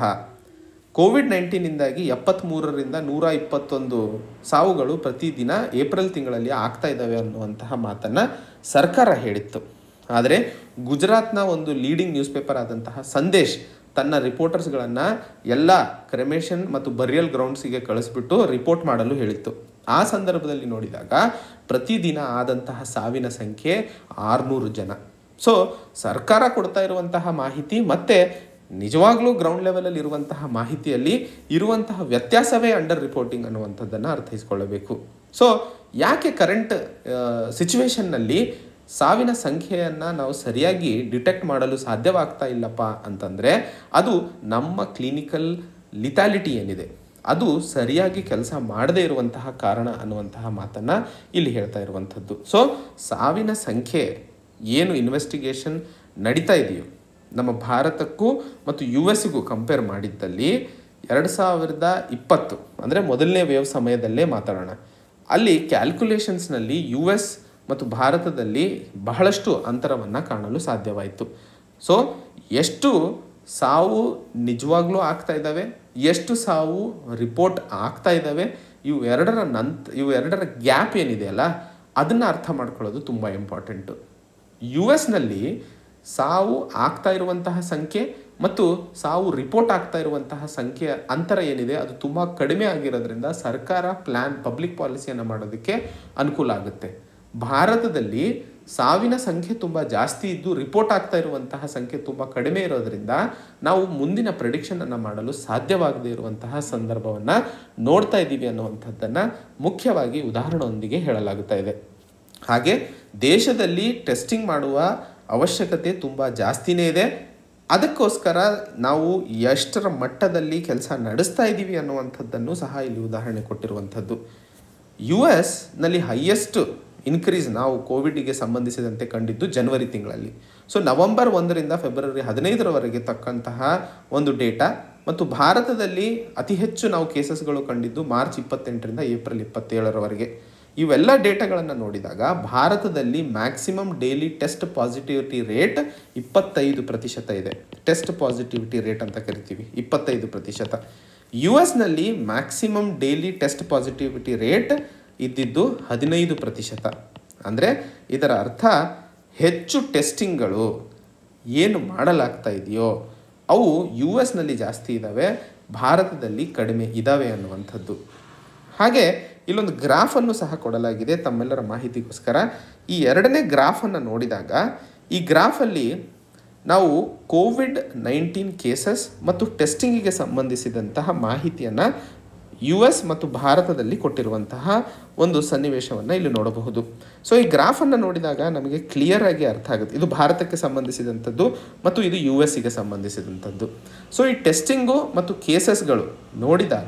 ಕೋವಿಡ್ ನೈನ್ಟೀನಿಂದಾಗಿ ಎಪ್ಪತ್ತ್ಮೂರರಿಂದ ನೂರ ಇಪ್ಪತ್ತೊಂದು ಸಾವುಗಳು ಪ್ರತಿದಿನ ಏಪ್ರಿಲ್ ತಿಂಗಳಲ್ಲಿ ಆಗ್ತಾ ಇದ್ದಾವೆ ಅನ್ನುವಂತಹ ಮಾತನ್ನು ಸರ್ಕಾರ ಹೇಳಿತ್ತು ಆದರೆ ಗುಜರಾತ್ನ ಒಂದು ಲೀಡಿಂಗ್ ನ್ಯೂಸ್ ಪೇಪರ್ ಆದಂತಹ ಸಂದೇಶ್ ತನ್ನ ರಿಪೋರ್ಟರ್ಸ್ಗಳನ್ನು ಎಲ್ಲ ಕ್ರೆಮೇಷನ್ ಮತ್ತು ಬರಿಯಲ್ ಗ್ರೌಂಡ್ಸಿಗೆ ಕಳಿಸ್ಬಿಟ್ಟು ರಿಪೋರ್ಟ್ ಮಾಡಲು ಹೇಳಿತ್ತು ಆ ಸಂದರ್ಭದಲ್ಲಿ ನೋಡಿದಾಗ ಪ್ರತಿದಿನ ಆದಂತಹ ಸಾವಿನ ಸಂಖ್ಯೆ ಆರುನೂರು ಜನ ಸೊ ಸರ್ಕಾರ ಕೊಡ್ತಾ ಇರುವಂತಹ ಮಾಹಿತಿ ಮತ್ತು ನಿಜವಾಗ್ಲೂ ಗ್ರೌಂಡ್ ಲೆವೆಲಲ್ಲಿ ಇರುವಂತಹ ಮಾಹಿತಿಯಲ್ಲಿ ಇರುವಂತಹ ವ್ಯತ್ಯಾಸವೇ ಅಂಡರ್ ರಿಪೋರ್ಟಿಂಗ್ ಅನ್ನುವಂಥದ್ದನ್ನು ಅರ್ಥೈಸ್ಕೊಳ್ಳಬೇಕು ಸೊ ಯಾಕೆ ಕರೆಂಟ್ ಸಿಚುವೇಶನ್ನಲ್ಲಿ ಸಾವಿನ ಸಂಖ್ಯೆಯನ್ನು ನಾವು ಸರಿಯಾಗಿ ಡಿಟೆಕ್ಟ್ ಮಾಡಲು ಸಾಧ್ಯವಾಗ್ತಾ ಇಲ್ಲಪ್ಪ ಅಂತಂದರೆ ಅದು ನಮ್ಮ ಕ್ಲಿನಿಕಲ್ ಲಿಥಾಲಿಟಿ ಏನಿದೆ ಅದು ಸರಿಯಾಗಿ ಕೆಲಸ ಮಾಡದೇ ಇರುವಂತಹ ಕಾರಣ ಅನ್ನುವಂತಹ ಮಾತನ್ನು ಇಲ್ಲಿ ಹೇಳ್ತಾ ಇರುವಂಥದ್ದು ಸೊ ಸಾವಿನ ಸಂಖ್ಯೆ ಏನು ಇನ್ವೆಸ್ಟಿಗೇಷನ್ ನಡೀತಾ ಇದೆಯೋ ನಮ್ಮ ಭಾರತಕ್ಕೂ ಮತ್ತು ಯು ಎಸ್ಗೂ ಕಂಪೇರ್ ಮಾಡಿದ್ದಲ್ಲಿ ಎರಡು ಸಾವಿರದ ಇಪ್ಪತ್ತು ಅಂದರೆ ಮೊದಲನೇ ವೇವ್ ಸಮಯದಲ್ಲೇ ಮಾತಾಡೋಣ ಅಲ್ಲಿ ಕ್ಯಾಲ್ಕುಲೇಷನ್ಸ್ನಲ್ಲಿ ಯು ಎಸ್ ಮತ್ತು ಭಾರತದಲ್ಲಿ ಬಹಳಷ್ಟು ಅಂತರವನ್ನು ಕಾಣಲು ಸಾಧ್ಯವಾಯಿತು ಸೊ ಎಷ್ಟು ಸಾವು ನಿಜವಾಗ್ಲೂ ಆಗ್ತಾ ಇದ್ದಾವೆ ಎಷ್ಟು ಸಾವು ರಿಪೋರ್ಟ್ ಆಗ್ತಾ ಇದ್ದಾವೆ ಇವು ಎರಡರ ನಂತ ಇವು ಎರಡರ ಗ್ಯಾಪ್ ಏನಿದೆಯಲ್ಲ ಅದನ್ನು ಅರ್ಥ ಮಾಡ್ಕೊಳ್ಳೋದು ತುಂಬ ಇಂಪಾರ್ಟೆಂಟು ಯು ಎಸ್ನಲ್ಲಿ ಸಾವು ಆಗ್ತಾ ಇರುವಂತಹ ಸಂಖ್ಯೆ ಮತ್ತು ಸಾವು ರಿಪೋರ್ಟ್ ಆಗ್ತಾ ಇರುವಂತಹ ಸಂಖ್ಯೆಯ ಅಂತರ ಏನಿದೆ ಅದು ತುಂಬ ಕಡಿಮೆ ಆಗಿರೋದ್ರಿಂದ ಸರ್ಕಾರ ಪ್ಲ್ಯಾನ್ ಪಬ್ಲಿಕ್ ಪಾಲಿಸಿಯನ್ನು ಮಾಡೋದಕ್ಕೆ ಅನುಕೂಲ ಆಗುತ್ತೆ ಭಾರತದಲ್ಲಿ ಸಾವಿನ ಸಂಖ್ಯೆ ತುಂಬ ಜಾಸ್ತಿ ಇದ್ದು ರಿಪೋರ್ಟ್ ಆಗ್ತಾ ಇರುವಂತಹ ಸಂಖ್ಯೆ ತುಂಬ ಕಡಿಮೆ ಇರೋದ್ರಿಂದ ನಾವು ಮುಂದಿನ ಪ್ರೆಡಿಕ್ಷನನ್ನು ಮಾಡಲು ಸಾಧ್ಯವಾಗದೇ ಇರುವಂತಹ ಸಂದರ್ಭವನ್ನು ನೋಡ್ತಾ ಇದ್ದೀವಿ ಅನ್ನುವಂಥದ್ದನ್ನು ಮುಖ್ಯವಾಗಿ ಉದಾಹರಣೆಯೊಂದಿಗೆ ಹೇಳಲಾಗುತ್ತಾ ಇದೆ ಹಾಗೆ ದೇಶದಲ್ಲಿ ಟೆಸ್ಟಿಂಗ್ ಮಾಡುವ ಅವಶ್ಯಕತೆ ತುಂಬ ಜಾಸ್ತಿನೇ ಇದೆ ಅದಕ್ಕೋಸ್ಕರ ನಾವು ಎಷ್ಟರ ಮಟ್ಟದಲ್ಲಿ ಕೆಲಸ ನಡೆಸ್ತಾ ಇದ್ದೀವಿ ಅನ್ನುವಂಥದ್ದನ್ನು ಸಹ ಇಲ್ಲಿ ಉದಾಹರಣೆ ಕೊಟ್ಟಿರುವಂಥದ್ದು ಯು ಎಸ್ನಲ್ಲಿ ಹೈಯೆಸ್ಟ್ ಇನ್ಕ್ರೀಸ್ ನಾವು ಕೋವಿಡ್ಗೆ ಸಂಬಂಧಿಸಿದಂತೆ ಕಂಡಿದ್ದು ಜನವರಿ ತಿಂಗಳಲ್ಲಿ ಸೊ ನವೆಂಬರ್ ಒಂದರಿಂದ ಫೆಬ್ರವರಿ ಹದಿನೈದರವರೆಗೆ ತಕ್ಕಂತಹ ಒಂದು ಡೇಟಾ ಮತ್ತು ಭಾರತದಲ್ಲಿ ಅತಿ ಹೆಚ್ಚು ನಾವು ಕೇಸಸ್ಗಳು ಕಂಡಿದ್ದು ಮಾರ್ಚ್ ಇಪ್ಪತ್ತೆಂಟರಿಂದ ಏಪ್ರಿಲ್ ಇಪ್ಪತ್ತೇಳರವರೆಗೆ ಇವೆಲ್ಲ ಡೇಟಾಗಳನ್ನು ನೋಡಿದಾಗ ಭಾರತದಲ್ಲಿ maximum daily test positivity rate ಇಪ್ಪತ್ತೈದು ಪ್ರತಿಶತ ಇದೆ ಟೆಸ್ಟ್ ಪಾಸಿಟಿವಿಟಿ ರೇಟ್ ಅಂತ ಕರಿತೀವಿ ಇಪ್ಪತ್ತೈದು ಪ್ರತಿಶತ ಯು ಎಸ್ನಲ್ಲಿ maximum daily test positivity rate ಇದ್ದಿದ್ದು ಹದಿನೈದು ಪ್ರತಿಶತ ಅಂದರೆ ಇದರ ಅರ್ಥ ಹೆಚ್ಚು ಟೆಸ್ಟಿಂಗ್ಗಳು ಏನು ಮಾಡಲಾಗ್ತಾ ಇದೆಯೋ ಅವು ಯು ಎಸ್ನಲ್ಲಿ ಜಾಸ್ತಿ ಇದ್ದಾವೆ ಭಾರತದಲ್ಲಿ ಕಡಿಮೆ ಇದ್ದಾವೆ ಅನ್ನುವಂಥದ್ದು ಹಾಗೆ ಇಲ್ಲೊಂದು ಗ್ರಾಫನ್ನು ಸಹ ಕೊಡಲಾಗಿದೆ ತಮ್ಮೆಲ್ಲರ ಮಾಹಿತಿಗೋಸ್ಕರ ಈ ಎರಡನೇ ಗ್ರಾಫನ್ನು ನೋಡಿದಾಗ ಈ ಗ್ರಾಫಲ್ಲಿ ನಾವು ಕೋವಿಡ್ ನೈನ್ಟೀನ್ ಕೇಸಸ್ ಮತ್ತು ಟೆಸ್ಟಿಂಗಿಗೆ ಸಂಬಂಧಿಸಿದಂತಹ ಮಾಹಿತಿಯನ್ನು ಯು ಎಸ್ ಮತ್ತು ಭಾರತದಲ್ಲಿ ಕೊಟ್ಟಿರುವಂತಹ ಒಂದು ಸನ್ನಿವೇಶವನ್ನು ಇಲ್ಲಿ ನೋಡಬಹುದು ಸೊ ಈ ಗ್ರಾಫನ್ನು ನೋಡಿದಾಗ ನಮಗೆ ಕ್ಲಿಯರ್ ಆಗಿ ಅರ್ಥ ಆಗುತ್ತೆ ಇದು ಭಾರತಕ್ಕೆ ಸಂಬಂಧಿಸಿದಂಥದ್ದು ಮತ್ತು ಇದು ಯು ಎಸ್ಸಿಗೆ ಸಂಬಂಧಿಸಿದಂಥದ್ದು ಸೊ ಈ ಟೆಸ್ಟಿಂಗು ಮತ್ತು ಕೇಸಸ್ಗಳು ನೋಡಿದಾಗ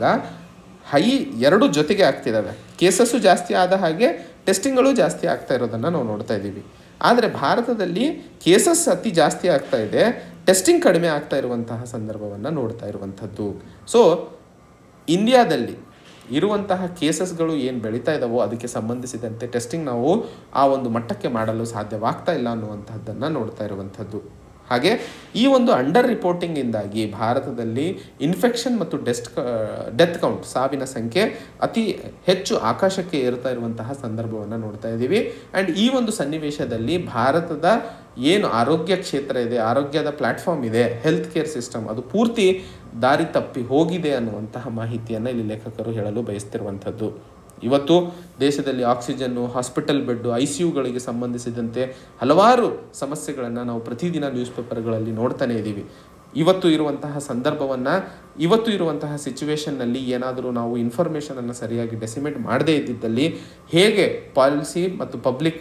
ಹೈ ಎರಡು ಜೊತೆಗೆ ಆಗ್ತಿದ್ದಾವೆ ಕೇಸಸ್ಸು ಜಾಸ್ತಿ ಆದ ಹಾಗೆ ಟೆಸ್ಟಿಂಗ್ಗಳು ಜಾಸ್ತಿ ಆಗ್ತಾ ಇರೋದನ್ನು ನಾವು ನೋಡ್ತಾ ಇದ್ದೀವಿ ಆದರೆ ಭಾರತದಲ್ಲಿ ಕೇಸಸ್ ಅತಿ ಜಾಸ್ತಿ ಆಗ್ತಾ ಇದೆ ಟೆಸ್ಟಿಂಗ್ ಕಡಿಮೆ ಆಗ್ತಾ ಇರುವಂತಹ ಸಂದರ್ಭವನ್ನು ನೋಡ್ತಾ ಇರುವಂಥದ್ದು ಸೊ ಇಂಡಿಯಾದಲ್ಲಿ ಇರುವಂತಹ ಕೇಸಸ್ಗಳು ಏನು ಬೆಳೀತಾ ಇದ್ದಾವೋ ಅದಕ್ಕೆ ಸಂಬಂಧಿಸಿದಂತೆ ಟೆಸ್ಟಿಂಗ್ ನಾವು ಆ ಒಂದು ಮಟ್ಟಕ್ಕೆ ಮಾಡಲು ಸಾಧ್ಯವಾಗ್ತಾ ಇಲ್ಲ ಅನ್ನುವಂಥದ್ದನ್ನು ನೋಡ್ತಾ ಇರುವಂಥದ್ದು ಹಾಗೆ ಈ ಒಂದು ಅಂಡರ್ ರಿಪೋರ್ಟಿಂಗಿಂದಾಗಿ ಭಾರತದಲ್ಲಿ ಇನ್ಫೆಕ್ಷನ್ ಮತ್ತು ಡೆಸ್ಟ್ ಡೆತ್ ಕೌಂಟ್ ಸಾವಿನ ಸಂಖ್ಯೆ ಅತಿ ಹೆಚ್ಚು ಆಕಾಶಕ್ಕೆ ಏರುತ್ತಾ ಇರುವಂತಹ ಸಂದರ್ಭವನ್ನು ನೋಡ್ತಾ ಇದ್ದೀವಿ ಆ್ಯಂಡ್ ಈ ಒಂದು ಸನ್ನಿವೇಶದಲ್ಲಿ ಭಾರತದ ಏನು ಆರೋಗ್ಯ ಕ್ಷೇತ್ರ ಇದೆ ಆರೋಗ್ಯದ ಪ್ಲ್ಯಾಟ್ಫಾರ್ಮ್ ಇದೆ ಹೆಲ್ತ್ ಕೇರ್ ಸಿಸ್ಟಮ್ ಅದು ಪೂರ್ತಿ ದಾರಿ ತಪ್ಪಿ ಹೋಗಿದೆ ಅನ್ನುವಂತಹ ಮಾಹಿತಿಯನ್ನು ಇಲ್ಲಿ ಲೇಖಕರು ಹೇಳಲು ಬಯಸ್ತಿರುವಂಥದ್ದು ಇವತ್ತು ದೇಶದಲ್ಲಿ oxygen hospital bed I C ಯುಗಳಿಗೆ ಸಂಬಂಧಿಸಿದಂತೆ ಹಲವಾರು ಸಮಸ್ಯೆಗಳನ್ನು ನಾವು ಪ್ರತಿದಿನ ನ್ಯೂಸ್ ಪೇಪರ್ಗಳಲ್ಲಿ ನೋಡ್ತಾನೆ ಇದ್ದೀವಿ ಇವತ್ತು ಇರುವಂತಹ ಸಂದರ್ಭವನ್ನು ಇವತ್ತು ಇರುವಂತಹ ಸಿಚುವೇಶನ್ನಲ್ಲಿ ಏನಾದರೂ ನಾವು ಇನ್ಫಾರ್ಮೇಷನನ್ನು ಸರಿಯಾಗಿ ಡೆಸಿಮೇಟ್ ಮಾಡದೇ ಇದ್ದಿದ್ದಲ್ಲಿ ಹೇಗೆ ಪಾಲಿಸಿ ಮತ್ತು ಪಬ್ಲಿಕ್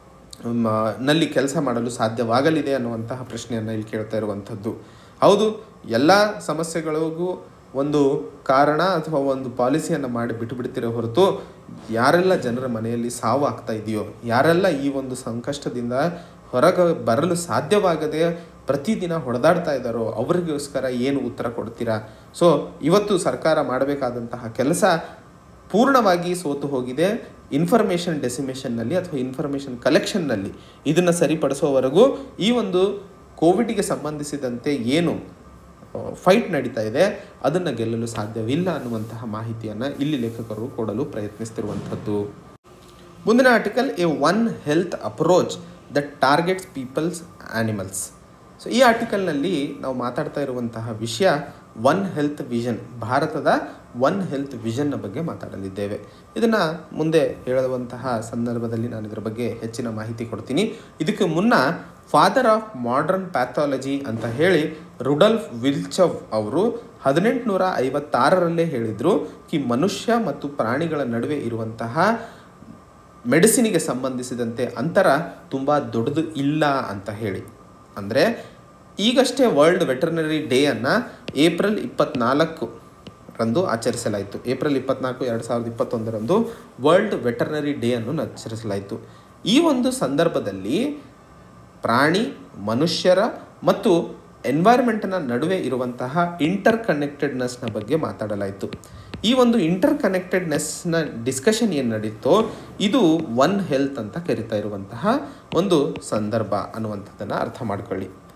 ನಲ್ಲಿ ಕೆಲಸ ಮಾಡಲು ಸಾಧ್ಯವಾಗಲಿದೆ ಅನ್ನುವಂತಹ ಪ್ರಶ್ನೆಯನ್ನು ಇಲ್ಲಿ ಕೇಳ್ತಾ ಇರುವಂಥದ್ದು ಹೌದು ಎಲ್ಲ ಸಮಸ್ಯೆಗಳಿಗೂ ಒಂದು ಕಾರಣ ಅಥವಾ ಒಂದು ಪಾಲಿಸಿಯನ್ನು ಮಾಡಿ ಬಿಟ್ಟು ಬಿಡ್ತಿರೋ ಹೊರತು ಯಾರೆಲ್ಲ ಜನರ ಮನೆಯಲ್ಲಿ ಸಾವು ಆಗ್ತಾ ಇದೆಯೋ ಯಾರೆಲ್ಲ ಈ ಒಂದು ಸಂಕಷ್ಟದಿಂದ ಹೊರಗೆ ಬರಲು ಸಾಧ್ಯವಾಗದೆ ಪ್ರತಿದಿನ ಹೊಡೆದಾಡ್ತಾ ಇದ್ದಾರೋ ಅವರಿಗೋಸ್ಕರ ಏನು ಉತ್ತರ ಕೊಡ್ತೀರಾ ಸೊ ಇವತ್ತು ಸರ್ಕಾರ ಮಾಡಬೇಕಾದಂತಹ ಕೆಲಸ ಪೂರ್ಣವಾಗಿ ಸೋತು ಹೋಗಿದೆ ಇನ್ಫಾರ್ಮೇಷನ್ ಡೆಸಿಮೇಷನ್ನಲ್ಲಿ ಅಥವಾ ಇನ್ಫಾರ್ಮೇಷನ್ ಕಲೆಕ್ಷನ್ನಲ್ಲಿ ಇದನ್ನು ಸರಿಪಡಿಸೋವರೆಗೂ ಈ ಒಂದು ಕೋವಿಡ್ಗೆ ಸಂಬಂಧಿಸಿದಂತೆ ಏನು ಫೈಟ್ ನಡೀತಾ ಇದೆ ಅದನ್ನು ಗೆಲ್ಲಲು ಸಾಧ್ಯವಿಲ್ಲ ಅನ್ನುವಂತಹ ಮಾಹಿತಿಯನ್ನು ಇಲ್ಲಿ ಲೇಖಕರು ಕೊಡಲು ಪ್ರಯತ್ನಿಸ್ತಿರುವಂಥದ್ದು ಮುಂದಿನ article a one health approach that targets peoples animals so ಈ ಆರ್ಟಿಕಲ್ನಲ್ಲಿ ನಾವು ಮಾತಾಡ್ತಾ ಇರುವಂತಹ ವಿಷಯ ಒನ್ ಹೆಲ್ತ್ ವಿಷನ್ ಭಾರತದ ಒನ್ ಹೆಲ್ತ್ ವಿಷನ್ನ ಬಗ್ಗೆ ಮಾತಾಡಲಿದ್ದೇವೆ ಇದನ್ನು ಮುಂದೆ ಹೇಳುವಂತಹ ಸಂದರ್ಭದಲ್ಲಿ ನಾನು ಇದರ ಬಗ್ಗೆ ಹೆಚ್ಚಿನ ಮಾಹಿತಿ ಕೊಡ್ತೀನಿ ಇದಕ್ಕೆ ಮುನ್ನ ಫಾದರ್ ಆಫ್ ಮಾಡರ್ನ್ ಪ್ಯಾಥಾಲಜಿ ಅಂತ ಹೇಳಿ ರುಡಲ್ಫ್ ವಿಲ್ಚವ್ ಅವರು ಹದಿನೆಂಟುನೂರ ಐವತ್ತಾರರಲ್ಲೇ ಹೇಳಿದರು ಕಿ ಮನುಷ್ಯ ಮತ್ತು ಪ್ರಾಣಿಗಳ ನಡುವೆ ಇರುವಂತಹ ಮೆಡಿಸಿನಿಗೆ ಸಂಬಂಧಿಸಿದಂತೆ ಅಂತರ ತುಂಬ ದೊಡ್ಡದು ಇಲ್ಲ ಅಂತ ಹೇಳಿ ಅಂದರೆ ಈಗಷ್ಟೇ ವರ್ಲ್ಡ್ ವೆಟರ್ನರಿ ಡೇಯನ್ನು ಏಪ್ರಿಲ್ ಇಪ್ಪತ್ನಾಲ್ಕು ರಂದು ಆಚರಿಸಲಾಯಿತು ಏಪ್ರಿಲ್ ಇಪ್ಪತ್ನಾಲ್ಕು ಎರಡು ಸಾವಿರದ ಇಪ್ಪತ್ತೊಂದರಂದು ವರ್ಲ್ಡ್ ವೆಟರ್ನರಿ ಡೇ ಅನ್ನು ಆಚರಿಸಲಾಯಿತು ಈ ಒಂದು ಸಂದರ್ಭದಲ್ಲಿ ಪ್ರಾಣಿ ಮನುಷ್ಯರ ಮತ್ತು ಎನ್ವೈರ್ಮೆಂಟ್ನ ನಡುವೆ ಇರುವಂತಹ ಇಂಟರ್ ಕನೆಕ್ಟೆಡ್ನೆಸ್ನ ಬಗ್ಗೆ ಮಾತಾಡಲಾಯಿತು ಈ ಒಂದು ಇಂಟರ್ ಕನೆಕ್ಟೆಡ್ನೆಸ್ನ ಡಿಸ್ಕಷನ್ ಏನು ನಡೀತೋ ಇದು ಒನ್ ಹೆಲ್ತ್ ಅಂತ ಕರಿತಾ ಇರುವಂತಹ ಒಂದು ಸಂದರ್ಭ ಅನ್ನುವಂಥದ್ದನ್ನು ಅರ್ಥ ಮಾಡ್ಕೊಳ್ಳಿ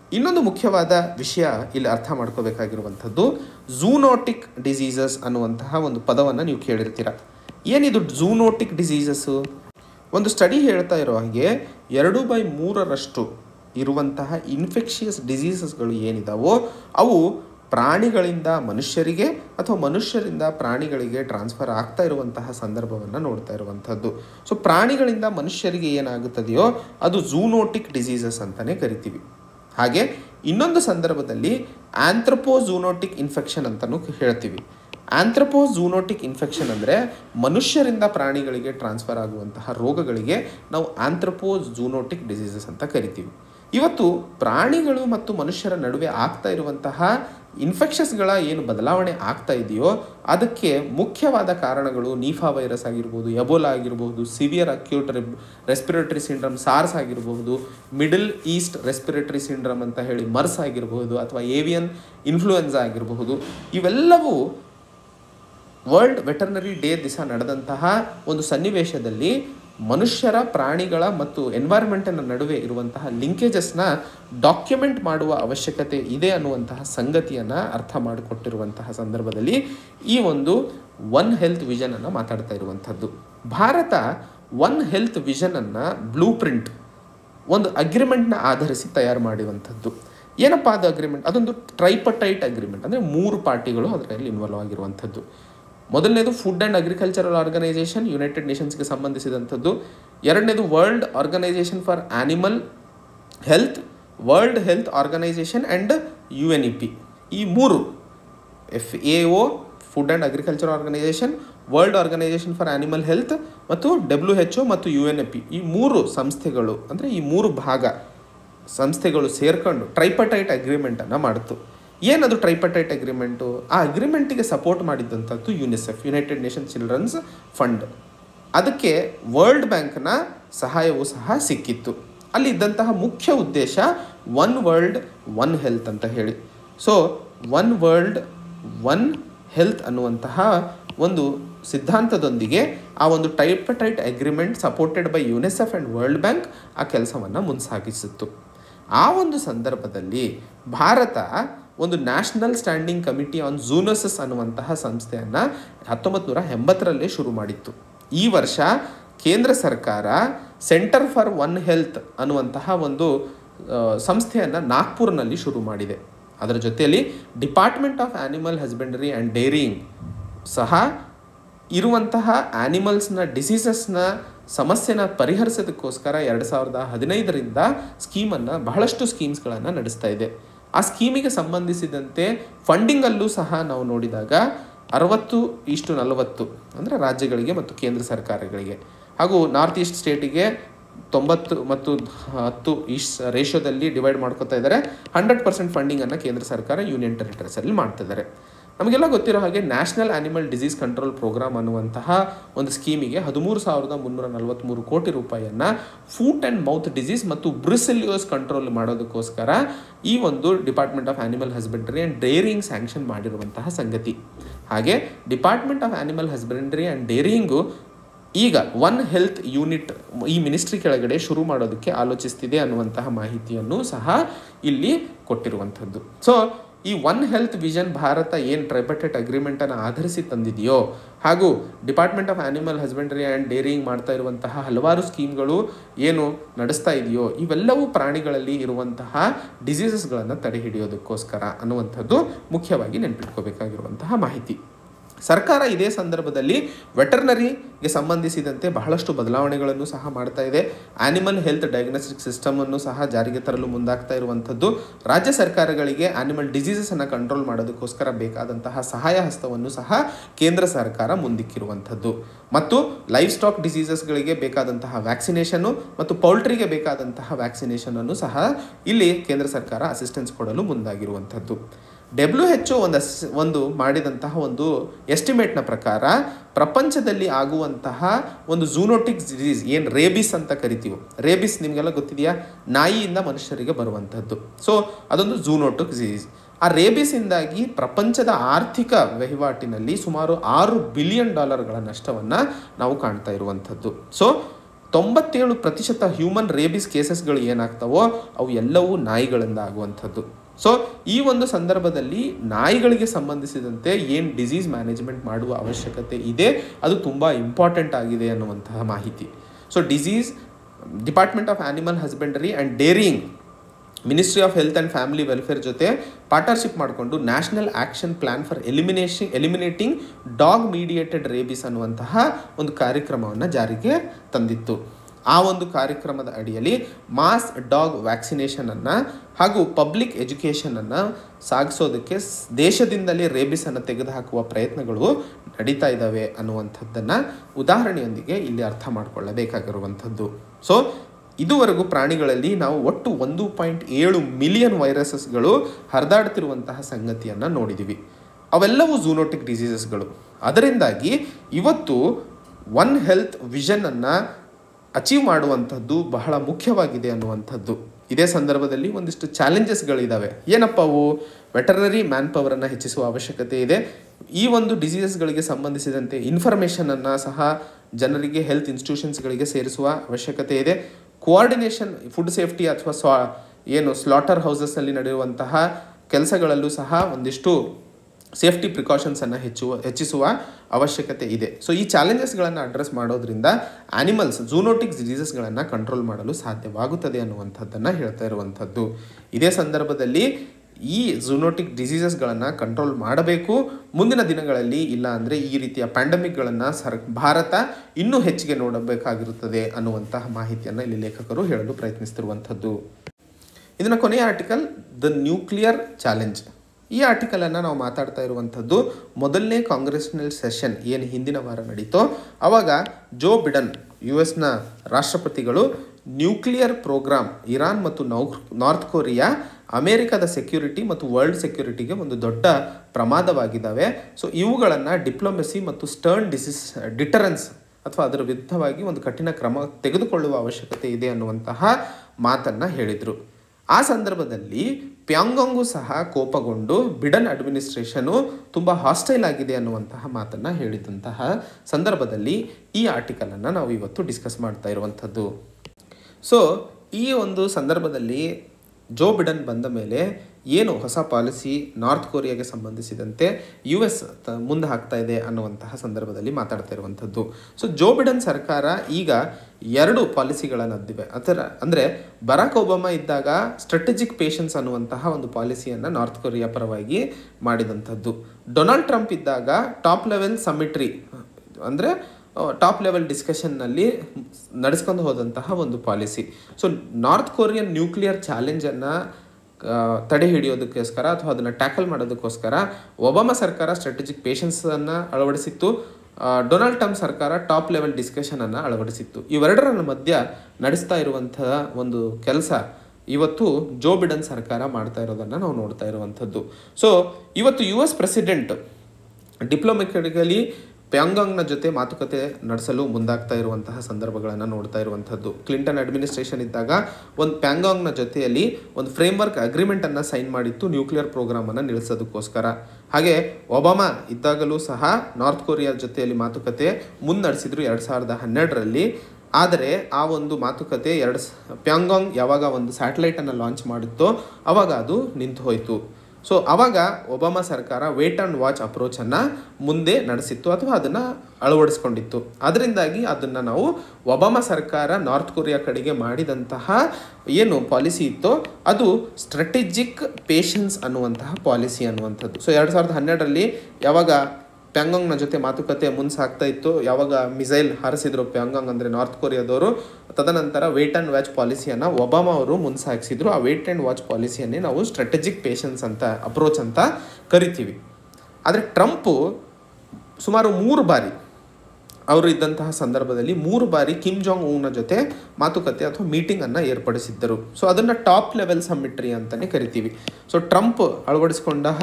ಇನ್ನೊಂದು ಮುಖ್ಯವಾದ ವಿಷಯ ಇಲ್ಲಿ ಅರ್ಥ ಮಾಡ್ಕೋಬೇಕಾಗಿರುವಂಥದ್ದು ಝೂನೋಟಿಕ್ ಡಿಸೀಸಸ್ ಅನ್ನುವಂತಹ ಒಂದು ಪದವನ್ನು ನೀವು ಕೇಳಿರ್ತೀರ ಏನಿದು ಝೂನೋಟಿಕ್ ಡಿಸೀಸಸ್ಸು ಒಂದು ಸ್ಟಡಿ ಹೇಳ್ತಾ ಇರೋ ಹಾಗೆ ಎರಡು ಬೈ ಮೂರರಷ್ಟು ಇರುವಂತಹ ಇನ್ಫೆಕ್ಷಿಯಸ್ ಡಿಸೀಸಸ್ಗಳು ಏನಿದಾವೋ ಅವು ಪ್ರಾಣಿಗಳಿಂದ ಮನುಷ್ಯರಿಗೆ ಅಥವಾ ಮನುಷ್ಯರಿಂದ ಪ್ರಾಣಿಗಳಿಗೆ ಟ್ರಾನ್ಸ್ಫರ್ ಆಗ್ತಾ ಇರುವಂತಹ ಸಂದರ್ಭವನ್ನು ನೋಡ್ತಾ ಇರುವಂಥದ್ದು ಸೊ ಪ್ರಾಣಿಗಳಿಂದ ಮನುಷ್ಯರಿಗೆ ಏನಾಗುತ್ತದೆಯೋ ಅದು ಝೂನೋಟಿಕ್ ಡಿಸೀಸಸ್ ಅಂತಲೇ ಕರಿತೀವಿ ಹಾಗೆ ಇನ್ನೊಂದು ಸಂದರ್ಭದಲ್ಲಿ ಆಂಥ್ರಪೋಝೂನೋಟಿಕ್ ಇನ್ಫೆಕ್ಷನ್ ಅಂತಲೂ ಹೇಳ್ತೀವಿ ಆಂಥ್ರಪೋಝೂನೋಟಿಕ್ ಇನ್ಫೆಕ್ಷನ್ ಅಂದರೆ ಮನುಷ್ಯರಿಂದ ಪ್ರಾಣಿಗಳಿಗೆ ಟ್ರಾನ್ಸ್ಫರ್ ಆಗುವಂತಹ ರೋಗಗಳಿಗೆ ನಾವು ಆಂಥ್ರಪೋಝೂನೋಟಿಕ್ ಡಿಸೀಸಸ್ ಅಂತ ಕರಿತೀವಿ ಇವತ್ತು ಪ್ರಾಣಿಗಳು ಮತ್ತು ಮನುಷ್ಯರ ನಡುವೆ ಆಗ್ತಾ ಇರುವಂತಹ ಇನ್ಫೆಕ್ಷನ್ಸ್ಗಳ ಏನು ಬದಲಾವಣೆ ಆಗ್ತಾ ಇದೆಯೋ ಅದಕ್ಕೆ ಮುಖ್ಯವಾದ ಕಾರಣಗಳು ನೀಫಾ ವೈರಸ್ ಆಗಿರ್ಬೋದು ಎಬೋಲಾ ಆಗಿರ್ಬೋದು severe acute respiratory syndrome SARS ಆಗಿರಬಹುದು ಮಿಡಲ್ ಈಸ್ಟ್ ರೆಸ್ಪಿರೇಟರಿ ಸಿಂಡ್ರಮ್ ಅಂತ ಹೇಳಿ ಮರ್ಸ್ ಆಗಿರಬಹುದು ಅಥವಾ ಏವಿಯನ್ ಇನ್ಫ್ಲೂಯೆನ್ಸಾ ಆಗಿರಬಹುದು ಇವೆಲ್ಲವೂ ವರ್ಲ್ಡ್ ವೆಟರ್ನರಿ ಡೇ ದಿವಸ ನಡೆದಂತಹ ಒಂದು ಸನ್ನಿವೇಶದಲ್ಲಿ ಮನುಷ್ಯರ ಪ್ರಾಣಿಗಳ ಮತ್ತು ಎನ್ವೈರ್ಮೆಂಟಿನ ನಡುವೆ ಇರುವಂತಹ ಲಿಂಕೇಜಸ್ನ ಡಾಕ್ಯುಮೆಂಟ್ ಮಾಡುವ ಅವಶ್ಯಕತೆ ಇದೆ ಅನ್ನುವಂತಹ ಸಂಗತಿಯನ್ನು ಅರ್ಥ ಮಾಡಿಕೊಟ್ಟಿರುವಂತಹ ಸಂದರ್ಭದಲ್ಲಿ ಈ ಒಂದು ಒನ್ ಹೆಲ್ತ್ ವಿಷನನ್ನು ಮಾತಾಡ್ತಾ ಇರುವಂಥದ್ದು ಭಾರತ ಒನ್ ಹೆಲ್ತ್ ವಿಷನನ್ನು ಬ್ಲೂ ಪ್ರಿಂಟ್ ಒಂದು ಅಗ್ರಿಮೆಂಟ್ನ ಆಧರಿಸಿ ತಯಾರು ಮಾಡಿರುವಂಥದ್ದು ಏನಪ್ಪ ಅದು ಅಗ್ರಿಮೆಂಟ್ ಅದೊಂದು ಟ್ರೈಪಟೈಟ್ ಅಗ್ರಿಮೆಂಟ್ ಅಂದರೆ ಮೂರು ಪಾರ್ಟಿಗಳು ಅದರಲ್ಲಿ ಇನ್ವಾಲ್ವ್ ಆಗಿರುವಂಥದ್ದು ಮೊದಲನೇದು Food and Agricultural Organisation United ನೇಷನ್ಸ್ಗೆ ಸಂಬಂಧಿಸಿದಂಥದ್ದು ಎರಡನೇದು World Organisation for Animal Health World Health Organisation and U N E P ಈ ಮೂರು F A O Food and Agriculture Organisation World Organisation for Animal Health ಮತ್ತು ಡಬ್ಲ್ಯೂ ಎಚ್ ಒ ಮತ್ತು ಯು ಎನ್ ಎ ಪಿ ಈ ಮೂರು ಸಂಸ್ಥೆಗಳು ಅಂದರೆ ಈ ಮೂರು ಭಾಗ ಸಂಸ್ಥೆಗಳು ಸೇರ್ಕೊಂಡು ಟ್ರೈಪಟೈಟ್ ಅಗ್ರಿಮೆಂಟನ್ನು ಮಾಡಿತು ಏನದು ಟ್ರೈಪಟೈಟ್ ಅಗ್ರಿಮೆಂಟು ಆ ಅಗ್ರಿಮೆಂಟಿಗೆ ಸಪೋರ್ಟ್ ಮಾಡಿದ್ದಂಥದ್ದು UNICEF United Nation Children's Fund ಅದಕ್ಕೆ ವರ್ಲ್ಡ್ ಬ್ಯಾಂಕ್ನ ಸಹಾಯವೂ ಸಹ ಸಿಕ್ಕಿತ್ತು ಅಲ್ಲಿ ಇದ್ದಂತಹ ಮುಖ್ಯ ಉದ್ದೇಶ ಒನ್ ವರ್ಲ್ಡ್ ಒನ್ ಹೆಲ್ತ್ ಅಂತ ಹೇಳಿ so one world one health ಅನ್ನುವಂತಹ ಒಂದು ಸಿದ್ಧಾಂತದೊಂದಿಗೆ ಆ ಒಂದು tripartite agreement supported by UNICEF and World Bank ಆ ಕೆಲಸವನ್ನು ಮುನ್ಸಾಗಿಸಿತ್ತು ಆ ಒಂದು ಸಂದರ್ಭದಲ್ಲಿ ಭಾರತ ಒಂದು National Standing Committee on zoonoses ಅನ್ನುವಂತಹ ಸಂಸ್ಥೆಯನ್ನು ಹತ್ತೊಂಬತ್ತು ನೂರ ಎಂಬತ್ತರಲ್ಲೇ ಶುರು ಮಾಡಿತ್ತು ಈ ವರ್ಷ ಕೇಂದ್ರ ಸರ್ಕಾರ ಸೆಂಟರ್ ಫಾರ್ ಒನ್ ಹೆಲ್ತ್ ಅನ್ನುವಂತಹ ಒಂದು ಸಂಸ್ಥೆಯನ್ನು ನಾಗ್ಪುರ್ನಲ್ಲಿ ಶುರು ಮಾಡಿದೆ ಅದರ ಜೊತೆಯಲ್ಲಿ Department of Animal Husbandry and Dairying ಸಹ ಇರುವಂತಹ ಆ್ಯನಿಮಲ್ಸ್ನ ಡಿಸೀಸಸ್ನ ಸಮಸ್ಯೆನ ಪರಿಹರಿಸೋದಕ್ಕೋಸ್ಕರ ಎರಡು ಸಾವಿರದ ಹದಿನೈದರಿಂದ ಸ್ಕೀಮನ್ನು ಬಹಳಷ್ಟು ಸ್ಕೀಮ್ಸ್ಗಳನ್ನು ನಡೆಸ್ತಾ ಇದೆ ಆ ಸ್ಕೀಮಿಗೆ ಸಂಬಂಧಿಸಿದಂತೆ ಫಂಡಿಂಗಲ್ಲೂ ಸಹ ನಾವು ನೋಡಿದಾಗ ಅರವತ್ತು ಇಷ್ಟು ನಲವತ್ತು ಅಂದರೆ ರಾಜ್ಯಗಳಿಗೆ ಮತ್ತು ಕೇಂದ್ರ ಸರ್ಕಾರಗಳಿಗೆ ಹಾಗೂ ನಾರ್ತ್ ಈಸ್ಟ್ ಸ್ಟೇಟಿಗೆ ತೊಂಬತ್ತು ಮತ್ತು ಹತ್ತು ಇಶ್ ರೇಷೋದಲ್ಲಿ ಡಿವೈಡ್ ಮಾಡ್ಕೊತಾ ಇದ್ದಾರೆ ಹಂಡ್ರೆಡ್ ಪರ್ಸೆಂಟ್ ಫಂಡಿಂಗನ್ನು ಕೇಂದ್ರ ಸರ್ಕಾರ ಯೂನಿಯನ್ ಟೆರಿಟರೀಸಲ್ಲಿ ಮಾಡ್ತಿದ್ದಾರೆ ನಮಗೆಲ್ಲ ಗೊತ್ತಿರೋ ಹಾಗೆ National Animal Disease Control Programme ಅನ್ನುವಂತಹ ಒಂದು ಸ್ಕೀಮಿಗೆ ಹದಿಮೂರು ಸಾವಿರದ ಮುನ್ನೂರ ನಲವತ್ತ್ಮೂರು ಕೋಟಿ ರೂಪಾಯಿಯನ್ನು ಫೂಟ್ ಆ್ಯಂಡ್ ಮೌತ್ ಡಿಸೀಸ್ ಮತ್ತು ಬ್ರಿಸೆಲಿಯೋಸ್ ಕಂಟ್ರೋಲ್ ಮಾಡೋದಕ್ಕೋಸ್ಕರ ಈ ಒಂದು Department of animal husbandry and Dairying sanction ಮಾಡಿರುವಂತಹ ಸಂಗತಿ ಹಾಗೆ Department of animal husbandry and Dairying ಈಗ ಒನ್ ಹೆಲ್ತ್ ಯೂನಿಟ್ ಈ ಮಿನಿಸ್ಟ್ರಿ ಕೆಳಗಡೆ ಶುರು ಮಾಡೋದಕ್ಕೆ ಆಲೋಚಿಸ್ತಿದೆ ಅನ್ನುವಂತಹ ಮಾಹಿತಿಯನ್ನು ಸಹ ಇಲ್ಲಿ ಕೊಟ್ಟಿರುವಂಥದ್ದು ಸೊ ಈ ಒನ್ ಹೆಲ್ತ್ ವಿಷನ್ ಭಾರತ ಏನು ಟ್ರೈಪಟೆಟ್ ಅಗ್ರಿಮೆಂಟನ್ನು ಆಧರಿಸಿ ತಂದಿದೆಯೋ ಹಾಗೂ department of animal husbandry and dairying ಮಾಡ್ತಾ ಇರುವಂತಹ ಹಲವಾರು ಸ್ಕೀಮ್ಗಳು ಏನು ನಡೆಸ್ತಾ ಇದೆಯೋ ಇವೆಲ್ಲವೂ ಪ್ರಾಣಿಗಳಲ್ಲಿ ಇರುವಂತಹ ಡಿಸೀಸಸ್ಗಳನ್ನು ತಡೆ ಹಿಡಿಯೋದಕ್ಕೋಸ್ಕರ ಅನ್ನುವಂಥದ್ದು ಮುಖ್ಯವಾಗಿ ನೆನಪಿಟ್ಕೋಬೇಕಾಗಿರುವಂತಹ ಮಾಹಿತಿ ಸರ್ಕಾರ ಇದೇ ಸಂದರ್ಭದಲ್ಲಿ ವೆಟರ್ನರಿಗೆ ಸಂಬಂಧಿಸಿದಂತೆ ಬಹಳಷ್ಟು ಬದಲಾವಣೆಗಳನ್ನು ಸಹ ಮಾಡ್ತಾ ಇದೆ ಆನಿಮಲ್ ಹೆಲ್ತ್ ಡಯಾಗ್ನೋಸ್ಟಿಕ್ ಸಿಸ್ಟಮನ್ನು ಸಹ ಜಾರಿಗೆ ತರಲು ಮುಂದಾಗ್ತಾ ಇರುವಂಥದ್ದು ರಾಜ್ಯ ಸರ್ಕಾರಗಳಿಗೆ ಆನಿಮಲ್ ಡಿಸೀಸಸನ್ನು ಕಂಟ್ರೋಲ್ ಮಾಡೋದಕ್ಕೋಸ್ಕರ ಬೇಕಾದಂತಹ ಸಹಾಯ ಹಸ್ತವನ್ನು ಸಹ ಕೇಂದ್ರ ಸರ್ಕಾರ ಮುಂದಿಕ್ಕಿರುವಂಥದ್ದು ಮತ್ತು ಲೈಫ್ ಸ್ಟಾಕ್ ಡಿಸೀಸಸ್ಗಳಿಗೆ ಬೇಕಾದಂತಹ ವ್ಯಾಕ್ಸಿನೇಷನ್ನು ಮತ್ತು ಪೌಲ್ಟ್ರಿಗೆ ಬೇಕಾದಂತಹ ವ್ಯಾಕ್ಸಿನೇಷನನ್ನು ಸಹ ಇಲ್ಲಿ ಕೇಂದ್ರ ಸರ್ಕಾರ ಅಸಿಸ್ಟೆನ್ಸ್ ಕೊಡಲು ಮುಂದಾಗಿರುವಂಥದ್ದು ಡಬ್ಲ್ಯೂ ಎಚ್ ಒಂದು ಅಸ್ ಒಂದು ಮಾಡಿದಂತಹ ಒಂದು ಎಸ್ಟಿಮೇಟ್ನ ಪ್ರಕಾರ ಪ್ರಪಂಚದಲ್ಲಿ ಆಗುವಂತಹ ಒಂದು ಝೂನೋಟಿಕ್ ಡಿಸೀಸ್ ಏನು ರೇಬಿಸ್ ಅಂತ ಕರಿತೀವಿ ರೇಬಿಸ್ ನಿಮಗೆಲ್ಲ ಗೊತ್ತಿದೆಯಾ ನಾಯಿಯಿಂದ ಮನುಷ್ಯರಿಗೆ ಬರುವಂಥದ್ದು ಸೊ ಅದೊಂದು ಝೂನೋಟಿಕ್ ಡಿಸೀಸ್ ಆ ರೇಬಿಸಿಂದಾಗಿ ಪ್ರಪಂಚದ ಆರ್ಥಿಕ ವಹಿವಾಟಿನಲ್ಲಿ ಸುಮಾರು ಆರು ಬಿಲಿಯನ್ ಡಾಲರ್ಗಳ ನಷ್ಟವನ್ನು ನಾವು ಕಾಣ್ತಾ ಇರುವಂಥದ್ದು ಸೊ ತೊಂಬತ್ತೇಳು ಪ್ರತಿಶತ ಹ್ಯೂಮನ್ ರೇಬಿಸ್ ಕೇಸಸ್ಗಳು ಏನಾಗ್ತವೋ ಅವು ಎಲ್ಲವೂ ನಾಯಿಗಳಿಂದ ಆಗುವಂಥದ್ದು ಸೊ ಈ ಒಂದು ಸಂದರ್ಭದಲ್ಲಿ ನಾಯಿಗಳಿಗೆ ಸಂಬಂಧಿಸಿದಂತೆ ಏನು ಡಿಸೀಸ್ ಮ್ಯಾನೇಜ್ಮೆಂಟ್ ಮಾಡುವ ಅವಶ್ಯಕತೆ ಇದೆ ಅದು ತುಂಬ ಇಂಪಾರ್ಟೆಂಟ್ ಆಗಿದೆ ಅನ್ನುವಂತಹ ಮಾಹಿತಿ so disease department of animal husbandry and dairying ministry of health and family welfare ಜೊತೆ ಪಾರ್ಟ್ನರ್ಶಿಪ್ ಮಾಡಿಕೊಂಡು national action plan for elimination eliminating dog mediated rabies ಅನ್ನುವಂತಹ ಒಂದು ಕಾರ್ಯಕ್ರಮವನ್ನು ಜಾರಿಗೆ ತಂದಿತ್ತು ಆ ಒಂದು ಕಾರ್ಯಕ್ರಮದ ಅಡಿಯಲ್ಲಿ ಮಾಸ್ ಡಾಗ್ ವ್ಯಾಕ್ಸಿನೇಷನನ್ನು ಹಾಗೂ ಪಬ್ಲಿಕ್ ಎಜುಕೇಷನನ್ನು ಸಾಗಿಸೋದಕ್ಕೆ ಸ್- ದೇಶದಿಂದಲೇ ರೇಬಿಸನ್ನು ತೆಗೆದುಹಾಕುವ ಪ್ರಯತ್ನಗಳು ನಡೀತಾ ಇದ್ದಾವೆ ಅನ್ನುವಂಥದ್ದನ್ನು ಉದಾಹರಣೆಯೊಂದಿಗೆ ಇಲ್ಲಿ ಅರ್ಥ ಮಾಡಿಕೊಳ್ಳಬೇಕಾಗಿರುವಂಥದ್ದು ಸೊ ಇದುವರೆಗೂ ಪ್ರಾಣಿಗಳಲ್ಲಿ ನಾವು ಒಟ್ಟು ಒಂದು ಪಾಯಿಂಟ್ ಏಳು ಮಿಲಿಯನ್ ವೈರಸಸ್ಗಳು ಹರಿದಾಡ್ತಿರುವಂತಹ ಸಂಗತಿಯನ್ನು ನೋಡಿದ್ದೀವಿ ಅವೆಲ್ಲವೂ ಝೂನೋಟಿಕ್ ಡಿಸೀಸಸ್ಗಳು ಅದರಿಂದಾಗಿ ಇವತ್ತು ಒನ್ ಹೆಲ್ತ್ ವಿಷನನ್ನು ಅಚೀವ್ ಮಾಡುವಂಥದ್ದು ಬಹಳ ಮುಖ್ಯವಾಗಿದೆ ಅನ್ನುವಂಥದ್ದು ಇದೇ ಸಂದರ್ಭದಲ್ಲಿ ಒಂದಿಷ್ಟು ಚಾಲೆಂಜಸ್ಗಳಿದ್ದಾವೆ ಏನಪ್ಪ ಅವು ವೆಟರ್ನರಿ ಮ್ಯಾನ್ ಪವರನ್ನು ಹೆಚ್ಚಿಸುವ ಅವಶ್ಯಕತೆ ಇದೆ ಈ ಒಂದು ಡಿಸೀಸಸ್ಗಳಿಗೆ ಸಂಬಂಧಿಸಿದಂತೆ ಇನ್ಫಾರ್ಮೇಷನನ್ನು ಸಹ ಜನರಿಗೆ ಹೆಲ್ತ್ ಇನ್ಸ್ಟಿಟ್ಯೂಷನ್ಸ್ಗಳಿಗೆ ಸೇರಿಸುವ ಅವಶ್ಯಕತೆ ಇದೆ ಕೋಆರ್ಡಿನೇಷನ್ ಫುಡ್ ಸೇಫ್ಟಿ ಅಥವಾ ಸ್ವಾ ಏನು ಸ್ಲಾಟರ್ ಹೌಸಸ್ನಲ್ಲಿ ನಡೆಯುವಂತಹ ಕೆಲಸಗಳಲ್ಲೂ ಸಹ ಒಂದಿಷ್ಟು ಸೇಫ್ಟಿ ಪ್ರಿಕಾಷನ್ಸನ್ನು ಹೆಚ್ಚುವ ಹೆಚ್ಚಿಸುವ ಅವಶ್ಯಕತೆ ಇದೆ ಸೊ ಈ ಚಾಲೆಂಜಸ್ಗಳನ್ನು ಅಡ್ರೆಸ್ ಮಾಡೋದ್ರಿಂದ ಆನಿಮಲ್ಸ್ ಝೂನೋಟಿಕ್ ಡಿಸೀಸಸ್ಗಳನ್ನು ಕಂಟ್ರೋಲ್ ಮಾಡಲು ಸಾಧ್ಯವಾಗುತ್ತದೆ ಅನ್ನುವಂಥದ್ದನ್ನು ಹೇಳ್ತಾ ಇರುವಂಥದ್ದು ಇದೇ ಸಂದರ್ಭದಲ್ಲಿ ಈ ಝೂನೋಟಿಕ್ ಡಿಸೀಸಸ್ಗಳನ್ನು ಕಂಟ್ರೋಲ್ ಮಾಡಬೇಕು ಮುಂದಿನ ದಿನಗಳಲ್ಲಿ ಇಲ್ಲ ಅಂದರೆ ಈ ರೀತಿಯ ಪ್ಯಾಂಡಮಿಕ್ಗಳನ್ನು ಸರ್ ಭಾರತ ಇನ್ನೂ ಹೆಚ್ಚಿಗೆ ನೋಡಬೇಕಾಗಿರುತ್ತದೆ ಅನ್ನುವಂತಹ ಮಾಹಿತಿಯನ್ನು ಇಲ್ಲಿ ಲೇಖಕರು ಹೇಳಲು ಪ್ರಯತ್ನಿಸ್ತಿರುವಂಥದ್ದು ಇದನ್ನ ಕೊನೆಯ ಆರ್ಟಿಕಲ್ ದ ನ್ಯೂಕ್ಲಿಯರ್ ಚಾಲೆಂಜ್ ಈ ಆರ್ಟಿಕಲನ್ನು ನಾವು ಮಾತಾಡ್ತಾ ಇರುವಂಥದ್ದು ಮೊದಲನೇ ಕಾಂಗ್ರೆಸ್ನಲ್ ಸೆಷನ್ ಏನು ಹಿಂದಿನ ವಾರ ನಡೀತೋ ಆವಾಗ ಜೋ ಬಿಡನ್ ಯು ಎಸ್ನ ರಾಷ್ಟ್ರಪತಿಗಳು ನ್ಯೂಕ್ಲಿಯರ್ ಪ್ರೋಗ್ರಾಮ್ ಇರಾನ್ ಮತ್ತು ನೌ ನಾರ್ತ್ ಕೊರಿಯಾ ಅಮೆರಿಕದ ಸೆಕ್ಯೂರಿಟಿ ಮತ್ತು ವರ್ಲ್ಡ್ ಸೆಕ್ಯೂರಿಟಿಗೆ ಒಂದು ದೊಡ್ಡ ಪ್ರಮಾದವಾಗಿದ್ದಾವೆ ಸೊ ಇವುಗಳನ್ನು ಡಿಪ್ಲೊಮೆಸಿ ಮತ್ತು ಸ್ಟರ್ನ್ ಡಿಸಿಸ್ ಡಿಟರೆನ್ಸ್ ಅಥವಾ ಅದರ ವಿರುದ್ಧವಾಗಿ ಒಂದು ಕಠಿಣ ಕ್ರಮ ತೆಗೆದುಕೊಳ್ಳುವ ಅವಶ್ಯಕತೆ ಇದೆ ಅನ್ನುವಂತಹ ಮಾತನ್ನು ಹೇಳಿದರು ಆ ಸಂದರ್ಭದಲ್ಲಿ ಪ್ಯಾಂಗಾಂಗು ಸಹ ಕೋಪಗೊಂಡು ಬಿಡನ್ ಅಡ್ಮಿನಿಸ್ಟ್ರೇಷನು ತುಂಬ ಹಾಸ್ಟೈಲ್ ಆಗಿದೆ ಅನ್ನುವಂತಹ ಮಾತನ್ನು ಹೇಳಿದಂತಹ ಸಂದರ್ಭದಲ್ಲಿ ಈ ಆರ್ಟಿಕಲನ್ನು ನಾವು ಇವತ್ತು ಡಿಸ್ಕಸ್ ಮಾಡ್ತಾ ಇರುವಂಥದ್ದು ಸೊ ಈ ಒಂದು ಸಂದರ್ಭದಲ್ಲಿ ಜೋ ಬಿಡನ್ ಬಂದ ಮೇಲೆ ಏನು ಹೊಸ ಪಾಲಿಸಿ ನಾರ್ತ್ ಕೊರಿಯಾಗೆ ಸಂಬಂಧಿಸಿದಂತೆ ಯು ಎಸ್ ತ ಮುಂದೆ ಹಾಕ್ತಾ ಇದೆ ಅನ್ನುವಂತಹ ಸಂದರ್ಭದಲ್ಲಿ ಮಾತಾಡ್ತಾ ಇರುವಂಥದ್ದು ಸೊ ಜೋ ಬಿಡನ್ ಸರ್ಕಾರ ಈಗ ಎರಡು ಪಾಲಿಸಿಗಳನ್ನದ್ದಿವೆ ಅದರ ಅಂದರೆ ಬರಾಕ್ ಒಬಾಮಾ ಇದ್ದಾಗ ಸ್ಟ್ರಾಟಜಿಕ್ ಪೇಷನ್ಸ್ ಅನ್ನುವಂತಹ ಒಂದು ಪಾಲಿಸಿಯನ್ನು ನಾರ್ತ್ ಕೊರಿಯಾ ಪರವಾಗಿ ಮಾಡಿದಂಥದ್ದು ಡೊನಾಲ್ಡ್ ಟ್ರಂಪ್ ಇದ್ದಾಗ ಟಾಪ್ ಲೆವೆಲ್ ಸಮಿಟ್ರಿ ಅಂದರೆ ಟಾಪ್ ಲೆವೆಲ್ ಡಿಸ್ಕಷನ್ನಲ್ಲಿ ನಡೆಸ್ಕೊಂಡು ಹೋದಂತಹ ಒಂದು policy so North Korean nuclear ಚಾಲೆಂಜನ್ನು ತಡೆ ಹಿಡಿಯೋದಕ್ಕೋಸ್ಕರ ಅಥವಾ ಅದನ್ನು ಟ್ಯಾಕಲ್ ಮಾಡೋದಕ್ಕೋಸ್ಕರ ಒಬಾಮಾ ಸರ್ಕಾರ ಸ್ಟ್ರಾಟಜಿಕ್ ಪೇಷನ್ಸನ್ನು ಅಳವಡಿಸಿತ್ತು ಆ, ಡೊನಾಲ್ಡ್ ಟ್ರಂಪ್ ಸರ್ಕಾರ ಟಾಪ್ ಲೆವೆಲ್ ಡಿಸ್ಕಷನನ್ನು ಅಳವಡಿಸಿತ್ತು ಇವೆರಡರ ಮಧ್ಯ ನಡೆಸ್ತಾ ಇರುವಂತಹ ಒಂದು ಕೆಲಸ ಇವತ್ತು ಜೋ ಬಿಡನ್ ಸರ್ಕಾರ ಮಾಡ್ತಾ ಇರೋದನ್ನು ನಾವು ನೋಡ್ತಾ ಇರುವಂಥದ್ದು ಸೊ ಇವತ್ತು ಯು ಎಸ್ ಪ್ರೆಸಿಡೆಂಟ್ ಡಿಪ್ಲೊಮೆಟಿಕಲಿ ಪ್ಯಾಂಗಾಂಗ್ನ ಜೊತೆ ಮಾತುಕತೆ ನಡೆಸಲು ಮುಂದಾಗ್ತಾ ಇರುವಂತಹ ಸಂದರ್ಭಗಳನ್ನು ನೋಡ್ತಾ ಇರುವಂಥದ್ದು ಕ್ಲಿಂಟನ್ ಅಡ್ಮಿನಿಸ್ಟ್ರೇಷನ್ ಇದ್ದಾಗ ಒಂದು ಪ್ಯಾಂಗಾಂಗ್ನ ಜೊತೆಯಲ್ಲಿ ಒಂದು ಫ್ರೇಮ್ವರ್ಕ್ ಅಗ್ರಿಮೆಂಟನ್ನು ಸೈನ್ ಮಾಡಿತ್ತು ನ್ಯೂಕ್ಲಿಯರ್ ಪ್ರೋಗ್ರಾಮನ್ನು ನಿಲ್ಲಿಸೋದಕ್ಕೋಸ್ಕರ ಹಾಗೆ ಒಬಾಮಾ ಇದ್ದಾಗಲೂ ಸಹ ನಾರ್ತ್ ಕೊರಿಯಾ ಜೊತೆಯಲ್ಲಿ ಮಾತುಕತೆ ಮುನ್ನಡೆಸಿದ್ರು ಎರಡು ಸಾವಿರದ ಹನ್ನೆರಡರಲ್ಲಿ ಆದರೆ ಆ ಒಂದು ಮಾತುಕತೆ ಎರಡು ಸ ಪ್ಯಾಂಗಾಂಗ್ ಯಾವಾಗ ಒಂದು ಸ್ಯಾಟಲೈಟನ್ನು ಲಾಂಚ್ ಮಾಡಿತ್ತೋ ಆವಾಗ ಅದು ನಿಂತು ಹೋಯಿತು ಸೊ ಆವಾಗ ಒಬಾಮಾ ಸರ್ಕಾರ ವೇಟ್ ಆ್ಯಂಡ್ ವಾಚ್ ಅಪ್ರೋಚನ್ನು ಮುಂದೆ ನಡೆಸಿತ್ತು ಅಥವಾ ಅದನ್ನು ಅಳವಡಿಸ್ಕೊಂಡಿತ್ತು ಅದರಿಂದಾಗಿ ಅದನ್ನು ನಾವು ಒಬಾಮಾ ಸರ್ಕಾರ ನಾರ್ತ್ ಕೊರಿಯಾ ಕಡೆಗೆ ಮಾಡಿದಂತಹ ಏನು ಪಾಲಿಸಿ ಇತ್ತೋ ಅದು ಸ್ಟ್ರಾಟಜಿಕ್ ಪೇಷನ್ಸ್ ಅನ್ನುವಂತಹ ಪಾಲಿಸಿ ಅನ್ನುವಂಥದ್ದು ಸೊ ಎರಡು ಸಾವಿರದ ಹನ್ನೆರಡರಲ್ಲಿ ಯಾವಾಗ ಪ್ಯಾಂಗಾಂಗ್ನ ಜೊತೆ ಮಾತುಕತೆ ಮುನ್ಸಾಗ್ತಾ ಇತ್ತು ಯಾವಾಗ ಮಿಸೈಲ್ ಹಾರಿಸಿದ್ರು ಪ್ಯಾಂಗಾಂಗ್ ಅಂದರೆ ನಾರ್ತ್ ಕೊರಿಯಾದವರು ತದನಂತರ ವೇಟ್ ಆ್ಯಂಡ್ ವಾಚ್ ಪಾಲಿಸಿಯನ್ನು ಒಬಾಮಾ ಅವರು ಮುನ್ಸಾಗಿಸಿದ್ರು ಆ ವೇಟ್ ಆ್ಯಂಡ್ ವಾಚ್ ಪಾಲಿಸಿಯನ್ನೇ ನಾವು ಸ್ಟ್ರಾಟಜಿಕ್ ಪೇಷನ್ಸ್ ಅಂತ ಅಪ್ರೋಚ್ ಅಂತ ಕರಿತೀವಿ ಆದರೆ ಟ್ರಂಪು ಸುಮಾರು ಮೂರು ಬಾರಿ ಅವರು ಇದ್ದಂತಹ ಸಂದರ್ಭದಲ್ಲಿ ಮೂರು ಬಾರಿ ಕಿಮ್ ಜಾಂಗ್ ಊನ ಜೊತೆ ಮಾತುಕತೆ ಅಥವಾ ಮೀಟಿಂಗನ್ನು ಏರ್ಪಡಿಸಿದ್ದರು ಸೊ ಅದನ್ನು ಟಾಪ್ ಲೆವೆಲ್ ಸಮ್ಮಿಟ್ರಿ ಅಂತಲೇ ಕರಿತೀವಿ ಸೊ ಟ್ರಂಪ್ ಅಳವಡಿಸಿಕೊಂಡಹ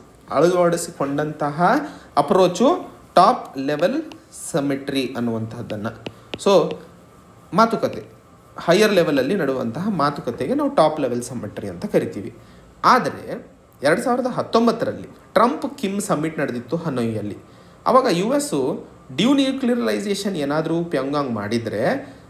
ಅಳವಡಿಸಿಕೊಂಡಂತಹ ಅಪ್ರೋಚು ಟಾಪ್ ಲೆವೆಲ್ ಸಮಿಟ್ರಿ ಅನ್ನುವಂತಹದ್ದನ್ನು ಸೊ ಮಾತುಕತೆ ಹೈಯರ್ ಲೆವೆಲಲ್ಲಿ ನಡುವಂತಹ ಮಾತುಕತೆಗೆ ನಾವು ಟಾಪ್ ಲೆವೆಲ್ ಸಮ್ಮಿಟ್ರಿ ಅಂತ ಕರಿತೀವಿ ಆದರೆ ಎರಡು ಸಾವಿರದ ಹತ್ತೊಂಬತ್ತರಲ್ಲಿ ಟ್ರಂಪ್ ಕಿಮ್ ಸಮ್ಮಿಟ್ ನಡೆದಿತ್ತು ಹನೋಯಿಯಲ್ಲಿ ಆವಾಗ ಯು ಎಸ್ಸು ಡ್ಯೂನ್ಯೂಕ್ಲಿಯರಲೈಸೇಷನ್ ಏನಾದರೂ ಪ್ಯಂಗಾಂಗ್ ಮಾಡಿದರೆ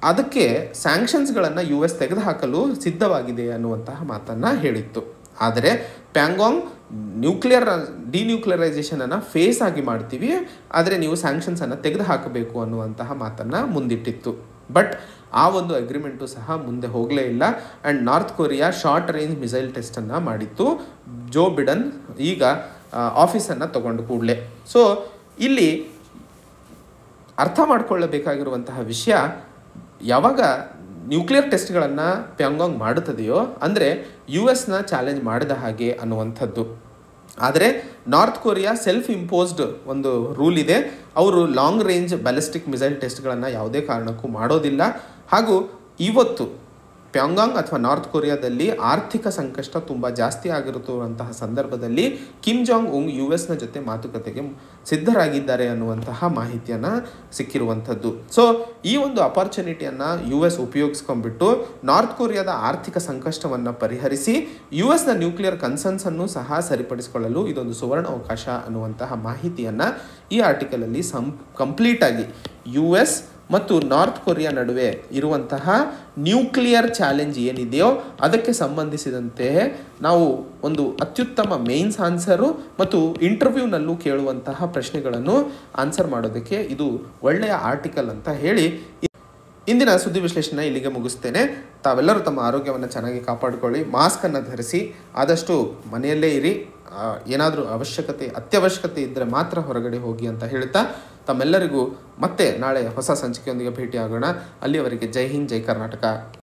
ಅದಕ್ಕೆ ಸ್ಯಾಂಕ್ಷನ್ಸ್ಗಳನ್ನು ಯು ಎಸ್ ತೆಗೆದುಹಾಕಲು ಸಿದ್ಧವಾಗಿದೆ ಅನ್ನುವಂತಹ ಮಾತನ್ನು ಹೇಳಿತ್ತು ಆದರೆ ಪ್ಯಾಂಗಾಂಗ್ ನ್ಯೂಕ್ಲಿಯರ್ ಡಿನ್ಯೂಕ್ಲಿಯರೈಸೇಷನನ್ನು ಫೇಸ್ ಆಗಿ ಮಾಡ್ತೀವಿ ಆದರೆ ನೀವು ಸ್ಯಾಂಕ್ಷನ್ಸನ್ನು ತೆಗೆದುಹಾಕಬೇಕು ಅನ್ನುವಂತಹ ಮಾತನ್ನು ಮುಂದಿಟ್ಟಿತ್ತು ಬಟ್ ಆ ಒಂದು ಅಗ್ರಿಮೆಂಟು ಸಹ ಮುಂದೆ ಹೋಗಲೇ ಇಲ್ಲ and North Korea short range missile ಟೆಸ್ಟನ್ನು ಮಾಡಿತ್ತು ಜೋ ಬಿಡನ್ ಈಗ ಆಫೀಸನ್ನು ತಗೊಂಡು ಕೂಡಲೇ ಸೊ ಇಲ್ಲಿ ಅರ್ಥ ಮಾಡ್ಕೊಳ್ಳಬೇಕಾಗಿರುವಂತಹ ವಿಷಯ ಯಾವಾಗ ನ್ಯೂಕ್ಲಿಯರ್ ಟೆಸ್ಟ್ಗಳನ್ನು ಪ್ಯಾಂಗಾಂಗ್ ಮಾಡುತ್ತದೆಯೋ ಅಂದರೆ ಯು ಎಸ್ನ ಚಾಲೆಂಜ್ ಮಾಡಿದ ಹಾಗೆ ಅನ್ನುವಂಥದ್ದು ಆದರೆ ನಾರ್ತ್ ಕೊರಿಯಾ ಸೆಲ್ಫ್ ಇಂಪೋಸ್ಡ್ ಒಂದು ರೂಲ್ ಇದೆ ಅವರು ಲಾಂಗ್ ರೇಂಜ್ ಬ್ಯಾಲಿಸ್ಟಿಕ್ ಮಿಸೈಲ್ ಟೆಸ್ಟ್ಗಳನ್ನು ಯಾವುದೇ ಕಾರಣಕ್ಕೂ ಮಾಡೋದಿಲ್ಲ ಹಾಗೂ ಇವತ್ತು ಪ್ಯಾಂಗಾಂಗ್ ಅಥವಾ ನಾರ್ತ್ ಕೊರಿಯಾದಲ್ಲಿ ಆರ್ಥಿಕ ಸಂಕಷ್ಟ ತುಂಬ ಜಾಸ್ತಿ ಆಗಿರುತ್ತಿರುವಂತಹ ಸಂದರ್ಭದಲ್ಲಿ ಕಿಮ್ ಜಾಂಗ್ ಉಂಗ್ ಯು ಎಸ್ನ ಜೊತೆ ಮಾತುಕತೆಗೆ ಸಿದ್ಧರಾಗಿದ್ದಾರೆ ಅನ್ನುವಂತಹ ಮಾಹಿತಿಯನ್ನು ಸಿಕ್ಕಿರುವಂಥದ್ದು ಸೊ ಈ ಒಂದು ಅಪಾರ್ಚುನಿಟಿಯನ್ನು ಯು ಎಸ್ ಉಪಯೋಗಿಸ್ಕೊಂಡ್ಬಿಟ್ಟು ನಾರ್ತ್ ಕೊರಿಯಾದ ಆರ್ಥಿಕ ಸಂಕಷ್ಟವನ್ನು ಪರಿಹರಿಸಿ ಯು ಎಸ್ನ ನ್ಯೂಕ್ಲಿಯರ್ ಕನ್ಸರ್ನ್ಸನ್ನು ಸಹ ಸರಿಪಡಿಸಿಕೊಳ್ಳಲು ಇದೊಂದು ಸುವರ್ಣ ಅವಕಾಶ ಅನ್ನುವಂತಹ ಮಾಹಿತಿಯನ್ನು ಈ ಆರ್ಟಿಕಲಲ್ಲಿ ಸಂ ಕಂಪ್ಲೀಟಾಗಿ ಯು ಎಸ್ ಮತ್ತು ನಾರ್ತ್ ಕೊರಿಯಾ ನಡುವೆ ಇರುವಂತಹ ನ್ಯೂಕ್ಲಿಯರ್ ಚಾಲೆಂಜ್ ಏನಿದೆಯೋ ಅದಕ್ಕೆ ಸಂಬಂಧಿಸಿದಂತೆ ನಾವು ಒಂದು ಅತ್ಯುತ್ತಮ ಮೇನ್ಸ್ ಆನ್ಸರು ಮತ್ತು ಇಂಟರ್ವ್ಯೂನಲ್ಲೂ ಕೇಳುವಂತಹ ಪ್ರಶ್ನೆಗಳನ್ನು ಆನ್ಸರ್ ಮಾಡೋದಕ್ಕೆ ಇದು ಒಳ್ಳೆಯ ಆರ್ಟಿಕಲ್ ಅಂತ ಹೇಳಿ ಇಂದಿನ ಸುದ್ದಿ ವಿಶ್ಲೇಷಣೆ ಇಲ್ಲಿಗೆ ಮುಗಿಸ್ತೇನೆ ತಾವೆಲ್ಲರೂ ತಮ್ಮ ಆರೋಗ್ಯವನ್ನು ಚೆನ್ನಾಗಿ ಕಾಪಾಡಿಕೊಳ್ಳಿ ಮಾಸ್ಕನ್ನು ಧರಿಸಿ ಆದಷ್ಟು ಮನೆಯಲ್ಲೇ ಇರಿ ಏನಾದರೂ ಅವಶ್ಯಕತೆ ಅತ್ಯವಶ್ಯಕತೆ ಇದ್ದರೆ ಮಾತ್ರ ಹೊರಗಡೆ ಹೋಗಿ ಅಂತ ಹೇಳ್ತಾ ತಮ್ಮೆಲ್ಲರಿಗೂ ಮತ್ತೆ ನಾಳೆ ಹೊಸ ಸಂಚಿಕೆಯೊಂದಿಗೆ ಭೇಟಿಯಾಗೋಣ ಅಲ್ಲಿಯವರೆಗೆ ಜೈ ಹಿಂದ್ ಜೈ ಕರ್ನಾಟಕ